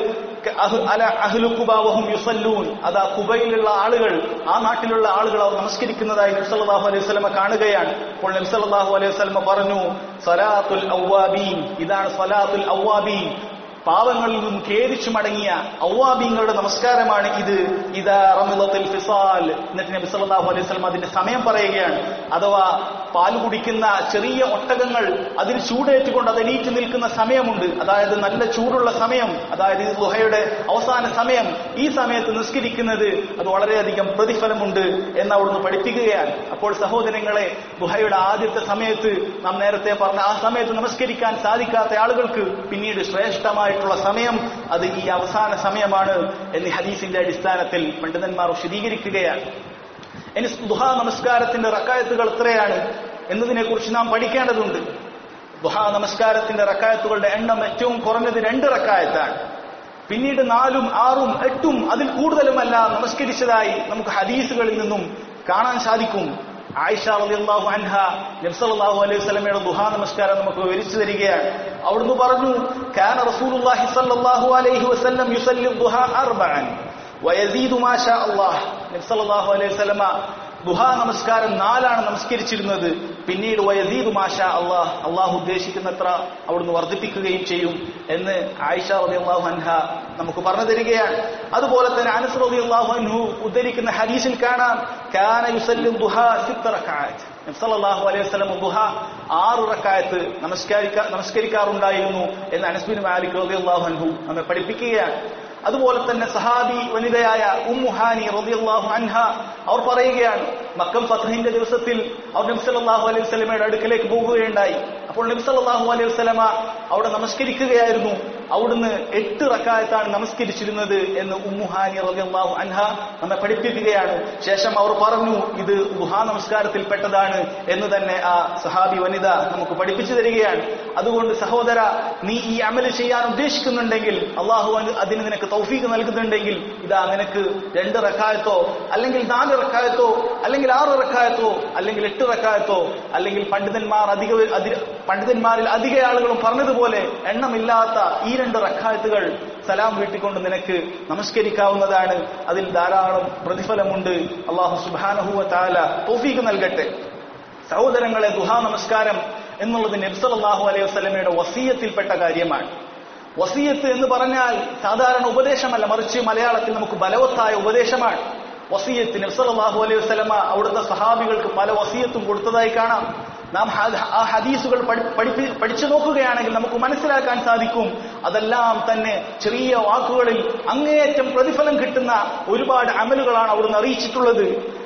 Speaker 1: അല അഹ്ലു കുബാവഹും യുസല്ലൂൻ അതാ കുബയിലുള്ള ആളുകൾ ആ നാട്ടിലുള്ള ആളുകൾ അവർ നമസ്കരിക്കുന്നതായി നബ്സല്ലാഹു അലൈഹി സ്വലമ കാണുകയാണ് അപ്പോൾ നബ്സല്ലാഹു അലൈഹി സ്വലമ പറഞ്ഞു സലാത്തുൽ ഔവാബീൻ ഇതാണ് സലാത്തുൽ ഔവാബീൻ പാവങ്ങളിൽ നിന്നും ഖേദിച്ചു മടങ്ങിയ ഔവാബീങ്ങളുടെ നമസ്കാരമാണ് ഇത് ഇതാ റമിളത്തിൽ ഫിസാൽ എന്നിട്ട് നബി സല്ലല്ലാഹു അലൈഹി വസല്ലം അതിന്റെ സമയം പറയുകയാണ് അഥവാ പാൽ കുടിക്കുന്ന ചെറിയ ഒട്ടകങ്ങൾ അതിന് ചൂടേറ്റുകൊണ്ട് അത് എണീറ്റ് നിൽക്കുന്ന സമയമുണ്ട് അതായത് നല്ല ചൂടുള്ള സമയം അതായത് ഇത് ഗുഹയുടെ അവസാന സമയം ഈ സമയത്ത് നിസ്കരിക്കുന്നത് അത് വളരെയധികം പ്രതിഫലമുണ്ട് എന്ന് അവിടുന്ന് പഠിപ്പിക്കുകയാണ് അപ്പോൾ സഹോദരങ്ങളെ ഗുഹയുടെ ആദ്യത്തെ സമയത്ത് നാം നേരത്തെ പറഞ്ഞ ആ സമയത്ത് നമസ്കരിക്കാൻ സാധിക്കാത്ത ആളുകൾക്ക് പിന്നീട് ശ്രേഷ്ഠമായിട്ടുള്ള സമയം അത് ഈ അവസാന സമയമാണ് എന്ന് ഹദീസിന്റെ അടിസ്ഥാനത്തിൽ പണ്ഡിതന്മാർ വിശദീകരിക്കുകയാണ് ഇനി ദുഹാ നമസ്കാരത്തിന്റെ റക്കായത്തുകൾ എത്രയാണ് എന്നതിനെ കുറിച്ച് നാം പഠിക്കേണ്ടതുണ്ട് ദുഹാ നമസ്കാരത്തിന്റെ റക്കായത്തുകളുടെ എണ്ണം ഏറ്റവും കുറഞ്ഞത് രണ്ട് റക്കായത്താണ് പിന്നീട് നാലും ആറും എട്ടും അതിൽ കൂടുതലുമല്ല നമസ്കരിച്ചതായി നമുക്ക് ഹദീസുകളിൽ നിന്നും കാണാൻ സാധിക്കും ആയിഷ റളിയല്ലാഹു അൻഹ നബി സല്ലല്ലാഹു അലൈഹി വസല്ലമയുടെ ദുഹാ നമസ്കാരം നമുക്ക് വിവരിച്ചു തരികയാണ് അവിടുന്ന് പറഞ്ഞു കാന റസൂലുള്ളാഹി സല്ലല്ലാഹു അലൈഹി വസല്ലം യുസല്ലി ദുഹാ അർബഅൻ വയസീദു മാ ഷാ അല്ലാഹ് നബി സല്ലല്ലാഹു അലൈഹി വസല്ലമ ദുഹാ നമസ്കാരം നാലാണ് നമസ്കരിച്ചിരുന്നത് പിന്നീട് വയസീദു മാ ഷാ അല്ലാഹ് അള്ളാഹു ഉദ്ദേശിക്കുന്നത്ര അവിടുന്ന് വർദ്ധിപ്പിക്കുകയും ചെയ്യും എന്ന് ആയിഷ റളിയല്ലാഹു അൻഹ നമുക്ക് പറഞ്ഞു തരികയാണ് അതുപോലെ തന്നെ അനസ് റളിയല്ലാഹു അൻഹു ഉദ്ധരിക്കുന്ന ഹദീസിൽ കാണാം കാന യുസല്ലിം ദുഹാ സിത്ത റക്അത്ത് നബി സല്ലല്ലാഹു അലൈഹി വസല്ലം ദുഹ ആറ് റക്അത്ത് നമസ്കരിക്ക നമസ്കരിക്കാറുണ്ടായിരുന്നു എന്ന് അനസ് ബിൻ മാലിക് റളിയല്ലാഹു അൻഹു നമ്മെ പഠിപ്പിക്കുകയാണ് അതുപോലെ തന്നെ സഹാബി വനിതയായ ഉമ്മുഹാനി റളിയല്ലാഹു അൻഹ അവർ പറയുകയാണ് മക്കം ഫത്ഹിന്റെ ദിവസത്തിൽ അവർ നബി സല്ലല്ലാഹു അലൈഹി വസല്ലമയുടെ അടുക്കലേക്ക് പോകുകയുണ്ടായി അപ്പോൾ നബി സല്ലല്ലാഹു അലൈഹി വസല്ലമ അവിടെ നമസ്കരിക്കുകയായിരുന്നു അവിടുന്ന് എട്ട് റക്കായത്താണ് നമസ്കരിച്ചിരുന്നത് എന്ന് ഉമ്മുഹാനി റളിയല്ലാഹു അൻഹ നമ്മെ പഠിപ്പിക്കുകയാണ് ശേഷം അവർ പറഞ്ഞു ഇത് ദുഹാ നമസ്കാരത്തിൽ പെട്ടതാണ് എന്ന് തന്നെ ആ സഹാബി വനിത നമുക്ക് പഠിപ്പിച്ചു തരികയാണ് അതുകൊണ്ട് സഹോദര നീ ഈ അമല് ചെയ്യാൻ ഉദ്ദേശിക്കുന്നുണ്ടെങ്കിൽ അള്ളാഹു അതിന് നിനക്ക് തൗഫീക്ക് നൽകുന്നുണ്ടെങ്കിൽ ഇതാ നിനക്ക് രണ്ട് റക്കായത്തോ അല്ലെങ്കിൽ നാല് റക്കായത്തോ അല്ലെങ്കിൽ ആറ് റക്കായത്തോ അല്ലെങ്കിൽ എട്ട് റക്കായത്തോ അല്ലെങ്കിൽ പണ്ഡിതന്മാർ അധിക അധി- പണ്ഡിതന്മാരിൽ അധിക ആളുകളും പറഞ്ഞതുപോലെ എണ്ണമില്ലാത്ത ഈ രണ്ട് റക്കായത്തുകൾ സലാം വീട്ടിക്കൊണ്ട് നിനക്ക് നമസ്കരിക്കാവുന്നതാണ് അതിൽ ധാരാളം പ്രതിഫലമുണ്ട് അള്ളാഹു സുബാനഹുവ താല തോഫീക്ക് നൽകട്ടെ സഹോദരങ്ങളെ ദുഹാ നമസ്കാരം എന്നുള്ളത് നബ്സലാഹു അലൈഹി വസ്ലമയുടെ വസീയത്തിൽപ്പെട്ട കാര്യമാണ് വസീയത്ത് എന്ന് പറഞ്ഞാൽ സാധാരണ ഉപദേശമല്ല മറിച്ച് മലയാളത്തിൽ നമുക്ക് ബലവത്തായ ഉപദേശമാണ് വസീയത്ത് നബ്സലാഹു അലൈഹി വസ്ലമ അവിടുത്തെ സഹാബികൾക്ക് പല വസീയത്തും കൊടുത്തതായി കാണാം നാം ഹ- ആ ഹദീസുകൾ പഠി- പഠിപ്പി പഠിച്ചു നോക്കുകയാണെങ്കിൽ നമുക്ക് മനസ്സിലാക്കാൻ സാധിക്കും അതെല്ലാം തന്നെ ചെറിയ വാക്കുകളിൽ അങ്ങേയറ്റം പ്രതിഫലം കിട്ടുന്ന ഒരുപാട് അമലുകളാണ് അവിടുന്ന് അറിയിച്ചിട്ടുള്ളത്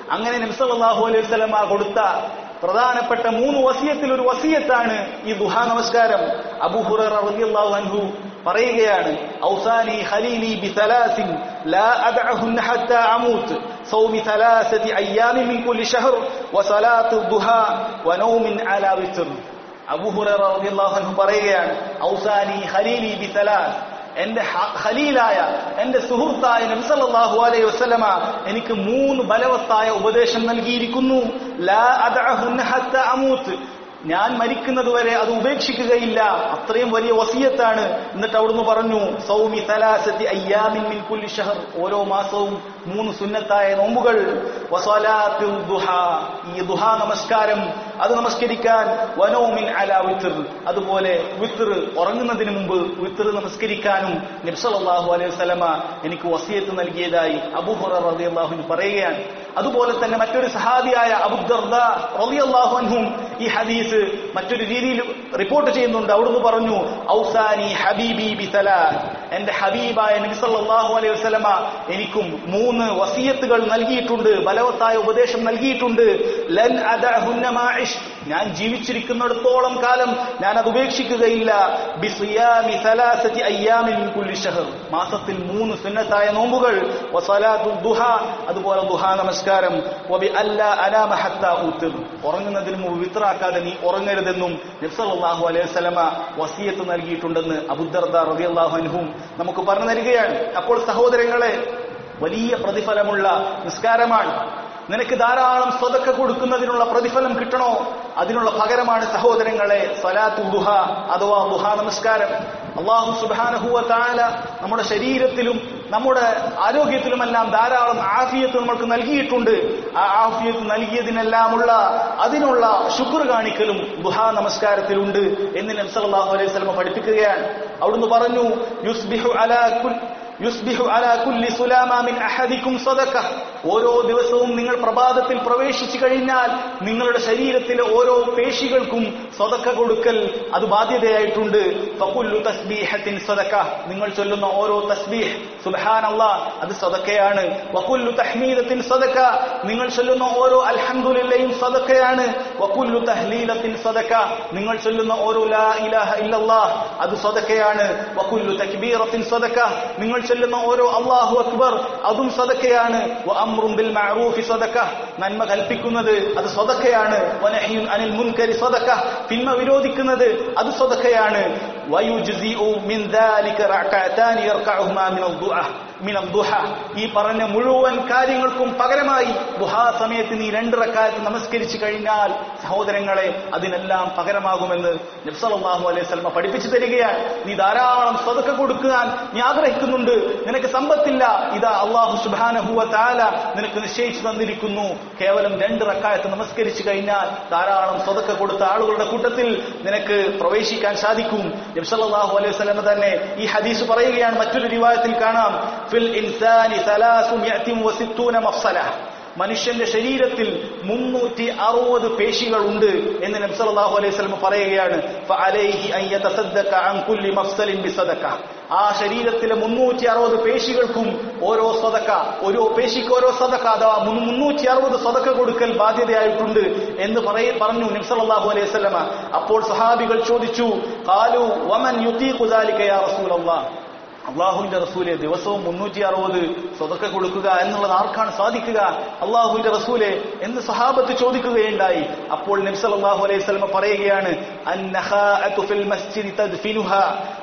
Speaker 1: അങ്ങനെ നബ്സല്ലാഹു അലൈഹി സ്വലമ കൊടുത്ത പ്രധാനപ്പെട്ട മൂന്ന് വസിയത്തിൽ ഒരു വസിയത്താണ് ഈ ദുഹാ നമസ്കാരം അബൂഹുറ റളിയല്ലാഹു അൻഹു പറയുകയാണ് ഔസാനി ഖലീലി ബിസലാസിൻ ലാ അദഅഹുന്ന ഹത്താ അമൂത്ത് صوم ثلاثة أيام من كل شهر وصلاة الضحى ونوم على وتر അബൂ ഹുറൈറ റളിയല്ലാഹു അൻഹു പറയുകയാണ് ഔസാനി ഖലീലി ബിസലാസ് എന്റെ ഹ- ഖലീലായ എന്റെ സുഹൃത്തായ നബിസല്ലാഹു അലൈഹി വസല്ലമ എനിക്ക് മൂന്ന് ബലവത്തായ ഉപദേശം നൽകിയിരിക്കുന്നു ലാ അദഅഹുന്ന ഹത്ത അമൂത്ത് ഞാൻ മരിക്കുന്നതുവരെ അത് ഉപേക്ഷിക്കുകയില്ല അത്രയും വലിയ വസിയത്താണ് എന്നിട്ട് അവിടുന്ന് പറഞ്ഞു സൗമി സലാസത്തി അയ്യാമിൻ മിൻ കുല്ലി ഷഹർ ഓരോ മാസവും മൂന്ന് സുന്നത്തായ നോമ്പുകൾ വസലാത്തുൽ ദുഹാ ഈ ദുഹാ നമസ്കാരം അത് നമസ്കരിക്കാൻ വനോമിൻ അല വിത്തർ അതുപോലെ വിത്തർ ഉറങ്ങുന്നതിന് മുമ്പ് വിത്തർ നമസ്കരിക്കാനും നബ്സല്ലാഹു അലൈഹി വസല്ലമ എനിക്ക് വസിയത്ത് നൽകിയതായി അബൂഹുറ റളിയല്ലാഹു പറയുകയാണ് അതുപോലെ തന്നെ മറ്റൊരു സഹാബിയായ അബുദർദ റളിയല്ലാഹു അൻഹും ഈ ഹദീസ് മറ്റൊരു രീതിയിൽ റിപ്പോർട്ട് ചെയ്യുന്നുണ്ട് അവിടുന്ന് പറഞ്ഞു ഔസാനി ഹബീബി ബിസലാ എന്റെ ഹബീബായ നബി സല്ലല്ലാഹു അലൈഹി വസല്ലമ എനിക്കും മൂന്ന് വസിയത്തുകൾ നൽകിയിട്ടുണ്ട് ബലവത്തായ ഉപദേശം നൽകിയിട്ടുണ്ട് ലൻ അദഅഹുന്ന മാ ഇഷ്ട്. ഞാൻ ജീവിച്ചിരിക്കുന്നിടത്തോളം കാലം ഞാൻ അത് ഉപേക്ഷിക്കുകയില്ല ബിസിയാമി സലാസതി അയ്യാമിൻ മിൻ കുല്ലി ഷഹർ മാസത്തിൽ മൂന്ന് സുന്നത്തായ നോമ്പുകൾ വസലാത്തു ദുഹ അതുപോലെ ദുഹാ നമസ്കാരം വബി അല്ല അനാമ ഹത്ത ഉത്തിർ ഉറങ്ങുന്നതിന് മുമ്പ് വിത്രാക്കാതെ നീ ഉറങ്ങരുതെന്നും നബ്സല്ലാഹു അലൈഹി വസല്ലമ വസിയത്ത് നൽകിയിട്ടുണ്ടെന്ന് അബുദർദ റളിയല്ലാഹു അൻഹും നമുക്ക് പറഞ്ഞു തരികയാണ് അപ്പോൾ സഹോദരങ്ങളെ വലിയ പ്രതിഫലമുള്ള നിസ്കാരമാണ് നിനക്ക് ധാരാളം സ്വതക്ക കൊടുക്കുന്നതിനുള്ള പ്രതിഫലം കിട്ടണോ അതിനുള്ള പകരമാണ് സഹോദരങ്ങളെ സലാത്തു ദുഹ അഥവാ ദുഹ നമസ്കാരം അള്ളാഹു സുബാനഹുവ താല നമ്മുടെ ശരീരത്തിലും നമ്മുടെ ആരോഗ്യത്തിലുമെല്ലാം ധാരാളം ആഫിയത്ത് നമ്മൾക്ക് നൽകിയിട്ടുണ്ട് ആ ആഫിയത്ത് നൽകിയതിനെല്ലാമുള്ള അതിനുള്ള ശുക്ർ കാണിക്കലും ദുഹാ നമസ്കാരത്തിലുണ്ട് എന്ന് നബ്സല്ലാഹു അലൈഹി സ്വലമ പഠിപ്പിക്കുകയാണ് അവിടുന്ന് പറഞ്ഞു യുസ്ബിഹു അലാ കുൽ യുസ്ബിഹു അലാ കുല്ലി സുലാമ മിൻ അഹദിക്കും സദഖ ഓരോ ദിവസവും നിങ്ങൾ പ്രഭാതത്തിൽ പ്രവേശിച്ചു കഴിഞ്ഞാൽ നിങ്ങളുടെ ശരീരത്തിലെ ഓരോ പേശികൾക്കും സ്വതക്ക കൊടുക്കൽ അത് ബാധ്യതയായിട്ടുണ്ട് ഫകുല്ലു തസ്ബീഹത്തിൻ സദഖ നിങ്ങൾ ചൊല്ലുന്ന ഓരോ തസ്ബീഹ് സുബ്ഹാനല്ലാഹ് അത് സദക്കയാണ് വകുല്ലു തഹ്മീദത്തിൻ സദഖ നിങ്ങൾ ചൊല്ലുന്ന ഓരോ അൽഹംദുലില്ലയും സദക്കയാണ് വകുല്ലു തഹ്ലീലത്തിൻ സദഖ നിങ്ങൾ ചൊല്ലുന്ന ഓരോ ലാ ഇലാഹ ഇല്ലല്ലാഹ് അത് സദക്കയാണ് വകുല്ലു തക്ബീറത്തിൻ സദഖ നിങ്ങൾ ചൊല്ലുന്ന ഓരോ അല്ലാഹു അക്ബർ അതും സദക്കയാണ് വഅംറും ബിൽ മഅറൂഫി സദഖ നന്മ കൽപ്പിക്കുന്നത് അത് സദക്കയാണ് വനഹ്യുൻ അനിൽ മുൻകരി സദഖ തിന്മ വിരോധിക്കുന്നത് അത് സദക്കയാണ് വയുജ്സിഉ മിൻ ദാലിക റകഅതാനി യർകഉഹുമാ മിൻ അദ്ദുഅ മിൻ അദ്ദുഹ ഈ പറഞ്ഞ മുഴുവൻ കാര്യങ്ങൾക്കും പകരമായി ദുഹാ സമയത്ത് നീ രണ്ട് റക്കാത്ത് നമസ്കരിച്ചു കഴിഞ്ഞാൽ സഹോദരങ്ങളെ അതിനെല്ലാം പകരമാകുമെന്ന് നബ്സല്ലാഹു അലൈഹി സ്വലമ പഠിപ്പിച്ചു തരികയാണ് നീ ധാരാളം സ്വതക്ക കൊടുക്കാൻ നീ ആഗ്രഹിക്കുന്നുണ്ട് നിനക്ക് സമ്പത്തില്ല ഇതാ അള്ളാഹു സുബാനഹുവ താല നിനക്ക് നിശ്ചയിച്ചു തന്നിരിക്കുന്നു കേവലം രണ്ട് റക്കായത്ത് നമസ്കരിച്ചു കഴിഞ്ഞാൽ ധാരാളം സ്വതക്ക കൊടുത്ത ആളുകളുടെ കൂട്ടത്തിൽ നിനക്ക് പ്രവേശിക്കാൻ സാധിക്കും നബ്സല്ലാഹു അലൈഹി സ്വലമ തന്നെ ഈ ഹദീസ് പറയുകയാണ് മറ്റൊരു റിവായത്തിൽ കാണാം ഫിൽ ഇൻസാനി സലാസു മിഅത്തിൻ വസിത്തൂന മഫ്സല മനുഷ്യന്റെ ശരീരത്തിൽ മുന്നൂറ്റി അറുപത് പേശികൾ ഉണ്ട് എന്ന് നബ്സല്ലാഹു അലൈഹി സ്വലം പറയുകയാണ് ഫഅലൈഹി അൻ യതസദ്ദഖ അൻ കുല്ലി മഫ്സലിൻ ബിസദഖ ആ ശരീരത്തിലെ മുന്നൂറ്റി അറുപത് പേശികൾക്കും ഓരോ സ്വതക്ക ഓരോ പേശിക്ക് ഓരോ സദക്ക അഥവാ മുന്നൂറ്റി അറുപത് സ്വതക്ക കൊടുക്കൽ ബാധ്യതയായിട്ടുണ്ട് എന്ന് പറയ പറഞ്ഞു നബ്സല്ലാഹു അലൈഹി സ്വലമ അപ്പോൾ സഹാബികൾ ചോദിച്ചു കാലു വമൻ യുത്തീഖു ദാലിക യാ റസൂലല്ലാഹ് അള്ളാഹുവിന്റെ റസൂലെ ദിവസവും മുന്നൂറ്റി അറുപത് സ്വതക്ക കൊടുക്കുക എന്നുള്ളത് ആർക്കാണ് സാധിക്കുക അള്ളാഹുവിന്റെ റസൂലെ എന്ന് സഹാബത്ത് ചോദിക്കുകയുണ്ടായി അപ്പോൾ നബ്സ് അള്ളാഹു അലൈഹി സ്വലമ പറയുകയാണ് "അന്നഹാഅതു ഫിൽ മസ്ജിദി തദ്ഫിനുഹാ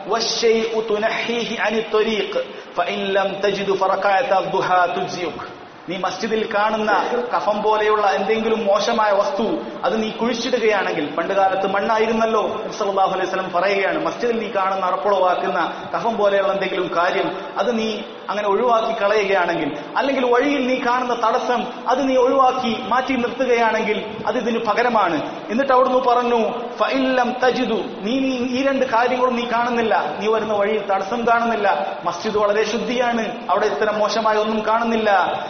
Speaker 1: വശ്ശൈഉ തുനഹീഹി അനി ത്വരീഖ് ഫഇൻ ലം തജിദു ഫറകഅത അദ്ദുഹാ തുജ്സിയുക് നീ മസ്ജിദിൽ കാണുന്ന കഫം പോലെയുള്ള എന്തെങ്കിലും മോശമായ വസ്തു അത് നീ കുഴിച്ചിടുകയാണെങ്കിൽ പണ്ട് കാലത്ത് മണ്ണായിരുന്നല്ലോ സല്ലല്ലാഹു അലൈഹി വസല്ലം പറയുകയാണ് മസ്ജിദിൽ നീ കാണുന്ന അറപ്പുളവാക്കുന്ന കഫം പോലെയുള്ള എന്തെങ്കിലും കാര്യം അത് നീ അങ്ങനെ ഒഴിവാക്കി കളയുകയാണെങ്കിൽ അല്ലെങ്കിൽ വഴിയിൽ നീ കാണുന്ന തടസ്സം അത് നീ ഒഴിവാക്കി മാറ്റി നിർത്തുകയാണെങ്കിൽ അത് ഇതിന് പകരമാണ് എന്നിട്ട് അവിടുന്ന് പറഞ്ഞു ഫൈലം തജിദു നീ നീ ഈ രണ്ട് കാര്യങ്ങളും നീ കാണുന്നില്ല നീ വരുന്ന വഴിയിൽ തടസ്സം കാണുന്നില്ല മസ്ജിദ് വളരെ ശുദ്ധിയാണ് അവിടെ ഇത്തരം മോശമായ ഒന്നും കാണുന്നില്ല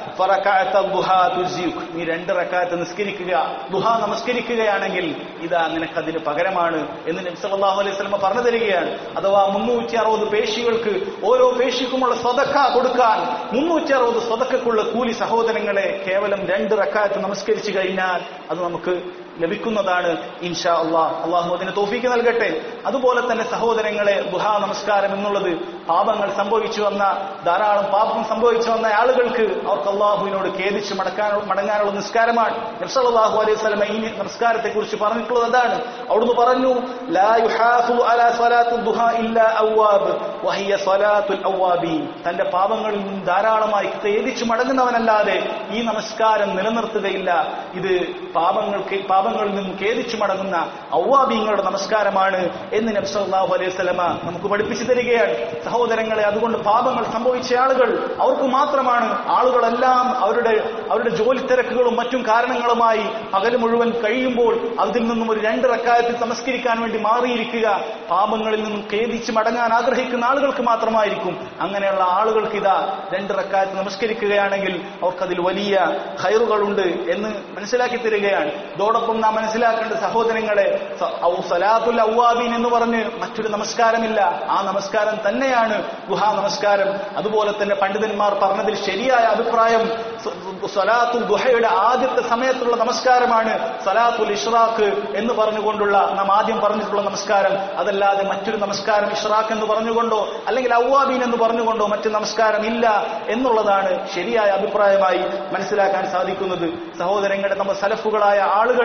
Speaker 1: ഫറകഅത ദുഹാ തുസ്യുക്. നീ രണ്ട് റക്കാത്ത് നിസ്കരിക്കുക ദുഹ നമസ്കരിക്കുകയാണെങ്കിൽ ഇതാ നിനക്കതിന് പകരമാണ് എന്ന് നബി സല്ലല്ലാഹു അലൈഹി വസല്ലം പറഞ്ഞു തരികയാണ് അഥവാ മുന്നൂറ്റി അറുപത് പേശികൾക്ക് ഓരോ പേശിക്കുമുള്ള സദക്ക കൊടുക്കാൻ മുന്നൂറ്റി അറുപത് സ്വതക്കുള്ള കൂലി സഹോദരങ്ങളെ കേവലം രണ്ട് റക്കായത്ത് നമസ്കരിച്ചു കഴിഞ്ഞാൽ അത് നമുക്ക് ലഭിക്കുന്നതാണ് ഇൻഷാ അള്ളാഹ് അള്ളാഹു അതിന് തോഫീക്ക് നൽകട്ടെ അതുപോലെ തന്നെ സഹോദരങ്ങളെ ദുഹാ നമസ്കാരം എന്നുള്ളത് പാപങ്ങൾ സംഭവിച്ചു വന്ന ധാരാളം പാപം സംഭവിച്ചു വന്ന ആളുകൾക്ക് അവർക്ക് അള്ളാഹുവിനോട് ഖേദിച്ച് മടക്കാൻ മടങ്ങാനുള്ള നിസ്കാരമാണ് നബ്സല്ലാഹു അലൈഹി സ്വലമ ഈ നമസ്കാരത്തെ കുറിച്ച് പറഞ്ഞിട്ടുള്ളത് അതാണ് അവിടുന്ന് പറഞ്ഞു ലാ യുഹാഫു അലാ സ്വലാത്തു ദുഹാ ഇല്ലാ അവ്വാബ് വഹിയ സ്വലാത്തുൽ അവ്വാബീൻ തന്റെ പാപങ്ങളിൽ നിന്നും ധാരാളമായി ഖേദിച്ച് മടങ്ങുന്നവനല്ലാതെ ഈ നമസ്കാരം നിലനിർത്തുകയില്ല ഇത് പാപങ്ങൾക്ക് പാപങ്ങളിൽ നിന്നും ഖേദിച്ചു മടങ്ങുന്ന ഔവാബീങ്ങളുടെ നമസ്കാരമാണ് എന്ന് നബ്സല്ലാഹു അലൈഹി സ്വലമ നമുക്ക് പഠിപ്പിച്ചു തരികയാണ് സഹോദരങ്ങളെ അതുകൊണ്ട് പാപങ്ങൾ സംഭവിച്ച ആളുകൾ അവർക്ക് മാത്രമാണ് ആളുകളെല്ലാം അവരുടെ അവരുടെ ജോലി തിരക്കുകളും മറ്റും കാരണങ്ങളുമായി പകൽ മുഴുവൻ കഴിയുമ്പോൾ അതിൽ നിന്നും ഒരു രണ്ട് റക്കായത്തിൽ നമസ്കരിക്കാൻ വേണ്ടി മാറിയിരിക്കുക പാപങ്ങളിൽ നിന്നും ഖേദിച്ച് മടങ്ങാൻ ആഗ്രഹിക്കുന്ന ആളുകൾക്ക് മാത്രമായിരിക്കും അങ്ങനെയുള്ള ആളുകൾക്ക് ഇതാ രണ്ട് റക്കായത്ത് നമസ്കരിക്കുകയാണെങ്കിൽ അവർക്കതിൽ വലിയ ഹൈറുകളുണ്ട് എന്ന് മനസ്സിലാക്കി തരികയാണ് ഇതോടൊപ്പം നാം മനസ്സിലാക്കേണ്ട സഹോദരങ്ങളെ സ- ഔ സലാത്തുൽ അവ്വാബീൻ എന്ന് പറഞ്ഞ് മറ്റൊരു നമസ്കാരമില്ല ആ നമസ്കാരം തന്നെയാണ് ഗുഹാ നമസ്കാരം അതുപോലെ തന്നെ പണ്ഡിതന്മാർ പറഞ്ഞതിൽ ശരിയായ അഭിപ്രായം സ- സലാത്തുൽ ഗുഹയുടെ ആദ്യത്തെ സമയത്തുള്ള നമസ്കാരമാണ് സലാത്തുൽ ഇഷ്റാഖ് എന്ന് പറഞ്ഞുകൊണ്ടുള്ള നാം ആദ്യം പറഞ്ഞിട്ടുള്ള നമസ്കാരം അതല്ലാതെ മറ്റൊരു നമസ്കാരം ഇഷ്റാഖ് എന്ന് പറഞ്ഞുകൊണ്ടോ അല്ലെങ്കിൽ അവ്വാബീൻ എന്ന് പറഞ്ഞുകൊണ്ടോ മറ്റു നമസ്കാരം ഇല്ല എന്നുള്ളതാണ് ശരിയായ അഭിപ്രായമായി മനസ്സിലാക്കാൻ സാധിക്കുന്നത് സഹോദരങ്ങളുടെ നമ്മുടെ സലഫുകളായ ആളുകൾ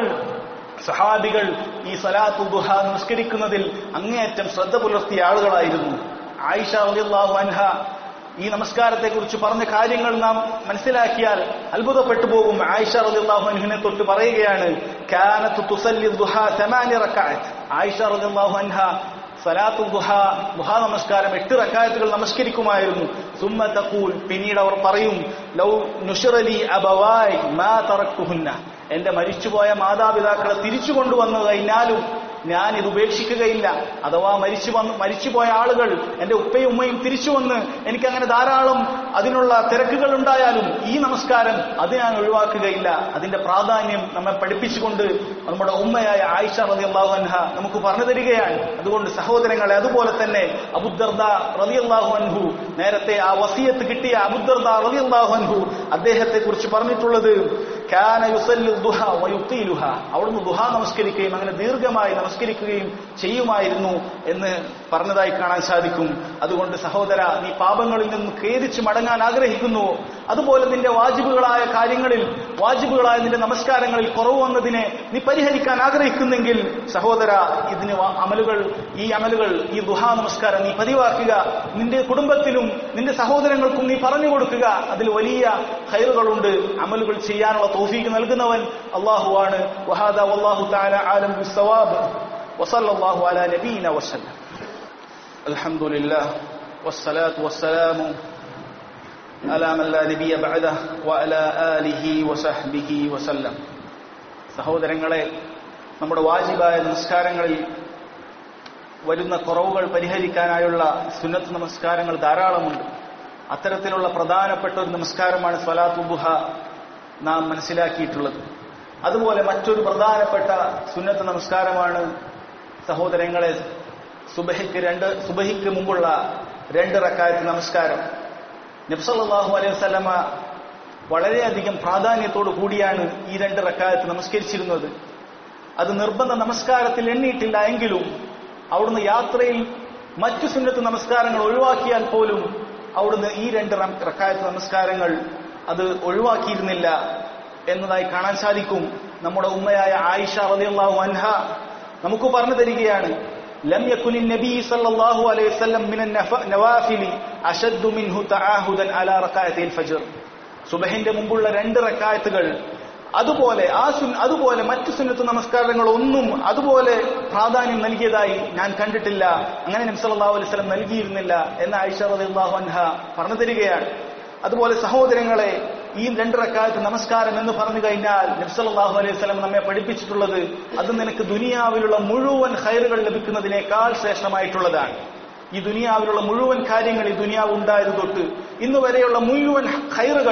Speaker 1: സഹാബികൾ ഈ സലാത്തു ദുഹ നമസ്കരിക്കുന്നതിൽ അങ്ങേയറ്റം ശ്രദ്ധ പുലർത്തിയ ആളുകളായിരുന്നു ആയിഷ റളിയല്ലാഹു അൻഹ ഈ നമസ്കാരത്തെ കുറിച്ച് പറഞ്ഞ കാര്യങ്ങൾ നാം മനസ്സിലാക്കിയാൽ അത്ഭുതപ്പെട്ടു പോകും ആയിഷ റളിയല്ലാഹു അൻഹിനെ തൊട്ട് പറയുകയാണ് കാനത്ത് തുസല്ലി ദുഹ തമാനി റക്അത്ത് ആയിഷ റളിയല്ലാഹു അൻഹ സലാത്തു ദുഹ ദുഹ നമസ്കാരം എട്ട് റക്കായത്തുകൾ നമസ്കരിക്കുമായിരുന്നു സുമ്മ തഖൂൽ പിന്നീട് അവർ പറയും ലൗ നുഷറലി അബവായ് മാ തറക്കുഹുന്ന എന്റെ മരിച്ചുപോയ മാതാപിതാക്കളെ തിരിച്ചു കൊണ്ടുവന്നു കഴിഞ്ഞാലും ഞാൻ ഇത് ഉപേക്ഷിക്കുകയില്ല അഥവാ മരിച്ചു വന്ന് മരിച്ചുപോയ ആളുകൾ എന്റെ ഉപ്പയും ഉമ്മയും തിരിച്ചു വന്ന് എനിക്ക് അങ്ങനെ ധാരാളം അതിനുള്ള തിരക്കുകൾ ഉണ്ടായാലും ഈ നമസ്കാരം അത് ഞാൻ ഒഴിവാക്കുകയില്ല അതിന്റെ പ്രാധാന്യം നമ്മെ പഠിപ്പിച്ചുകൊണ്ട് നമ്മുടെ ഉമ്മയായ ആയിഷ റതി അൻഹ നമുക്ക് പറഞ്ഞു തരികയാണ് അതുകൊണ്ട് സഹോദരങ്ങളെ അതുപോലെ തന്നെ അബുദർദ റതി അൻഹു നേരത്തെ ആ വസിയത്ത് കിട്ടിയ അബുദർദ റതി അൻഹു അദ്ദേഹത്തെ കുറിച്ച് പറഞ്ഞിട്ടുള്ളത് കാന യുസല്ലി ദുഹ വയുത്തീലുഹ അവിടുന്ന് ദുഹ നമസ്കരിക്കുകയും അങ്ങനെ ദീർഘമായി നമസ്കരിക്കുകയും ചെയ്യുമായിരുന്നു എന്ന് പറഞ്ഞതായി കാണാൻ സാധിക്കും അതുകൊണ്ട് സഹോദര നീ പാപങ്ങളിൽ നിന്ന് ഖേദിച്ച് മടങ്ങാൻ ആഗ്രഹിക്കുന്നുവോ അതുപോലെ നിന്റെ വാജിബുകളായ കാര്യങ്ങളിൽ വാജിബുകളായ നിന്റെ നമസ്കാരങ്ങളിൽ കുറവ് വന്നതിനെ നീ പരിഹരിക്കാൻ ആഗ്രഹിക്കുന്നെങ്കിൽ സഹോദര ഇതിന് വ- അമലുകൾ ഈ അമലുകൾ ഈ ദുഹാ നമസ്കാരം നീ പതിവാക്കുക നിന്റെ കുടുംബത്തിലും നിന്റെ സഹോദരങ്ങൾക്കും നീ പറഞ്ഞു കൊടുക്കുക അതിൽ വലിയ ഹൈറുകളുണ്ട് അമലുകൾ ചെയ്യാനുള്ള തോഫീക്ക് നൽകുന്നവൻ അള്ളാഹുവാണ് വഹാദ വല്ലാഹു തആല ആലം ബിസ്സവാബ് വസല്ലല്ലാഹു അലാ നബീന വസല്ലം അൽഹംദുലില്ലാഹ് വസ്സലാത്തു വസ്സലാമു على من لا نبي بعده وعلى آله وصحبه وسلم സഹോദരങ്ങളെ നമ്മുടെ വാജിബായ നമസ്കാരങ്ങളിൽ വരുന്ന കുറവുകൾ പരിഹരിക്കാനായുള്ള സുന്നത്ത് നമസ്കാരങ്ങൾ ധാരാളമുണ്ട് അത്തരത്തിലുള്ള പ്രധാനപ്പെട്ട ഒരു നമസ്കാരമാണ് സ്വലാത്തു ദുഹ നാം മനസ്സിലാക്കിയിട്ടുള്ളത് അതുപോലെ മറ്റൊരു പ്രധാനപ്പെട്ട സുന്നത്ത് നമസ്കാരമാണ് സഹോദരങ്ങളെ സുബഹിക്ക് രണ്ട് സുബഹിക്ക് മുമ്പുള്ള രണ്ട് റക്കായത്ത് നമസ്കാരം നബ്സല്ലാഹു അലൈഹി വസല്ലമ വളരെയധികം പ്രാധാന്യത്തോടു കൂടിയാണ് ഈ രണ്ട് റക്കായത്ത് നമസ്കരിച്ചിരുന്നത് അത് നിർബന്ധ നമസ്കാരത്തിൽ എണ്ണിയിട്ടില്ല എങ്കിലും അവിടുന്ന് യാത്രയിൽ മറ്റു സുന്നത്ത് നമസ്കാരങ്ങൾ ഒഴിവാക്കിയാൽ പോലും അവിടുന്ന് ഈ രണ്ട് റം- റക്കായത്ത് നമസ്കാരങ്ങൾ അത് ഒഴിവാക്കിയിരുന്നില്ല എന്നതായി കാണാൻ സാധിക്കും നമ്മുടെ ഉമ്മയായ ആയിഷ റളിയല്ലാഹു അൻഹ നമുക്ക് പറഞ്ഞു തരികയാണ് لم يكن النبي صلى الله عليه وسلم من النف- النوافل أشد منه تعاهدا على ركعتي الفجر സുബഹിന്റെ മുമ്പുള്ള രണ്ട് റക്കായത്തുകൾ അതുപോലെ ആ സുൻ അതുപോലെ മറ്റു സുന്നത്ത് നമസ്കാരങ്ങൾ ഒന്നും അതുപോലെ പ്രാധാന്യം നൽകിയതായി ഞാൻ കണ്ടിട്ടില്ല അങ്ങനെ നബ്സല്ലാഹു അലൈഹി സ്വലം നൽകിയിരുന്നില്ല എന്ന് ആയിഷ റളിയല്ലാഹു അൻഹ പറഞ്ഞു തരികയാണ് അതുപോലെ സഹോദരങ്ങളെ ഈ രണ്ട് റക്കായത്ത് നമസ്കാരം എന്ന് പറഞ്ഞു കഴിഞ്ഞാൽ നബ്സല്ലാഹു അലൈഹി സ്വലം നമ്മെ പഠിപ്പിച്ചിട്ടുള്ളത് അത് നിനക്ക് ദുനിയാവിലുള്ള മുഴുവൻ ഹൈറുകൾ ലഭിക്കുന്നതിനേക്കാൾ ശ്രേഷ്ഠമായിട്ടുള്ളതാണ് ഈ ദുനിയാവിലുള്ള മുഴുവൻ കാര്യങ്ങൾ ഈ ദുനിയാവ് ഉണ്ടായത് തൊട്ട് ഇന്ന് വരെയുള്ള മുഴുവൻ ഹൈറുകൾ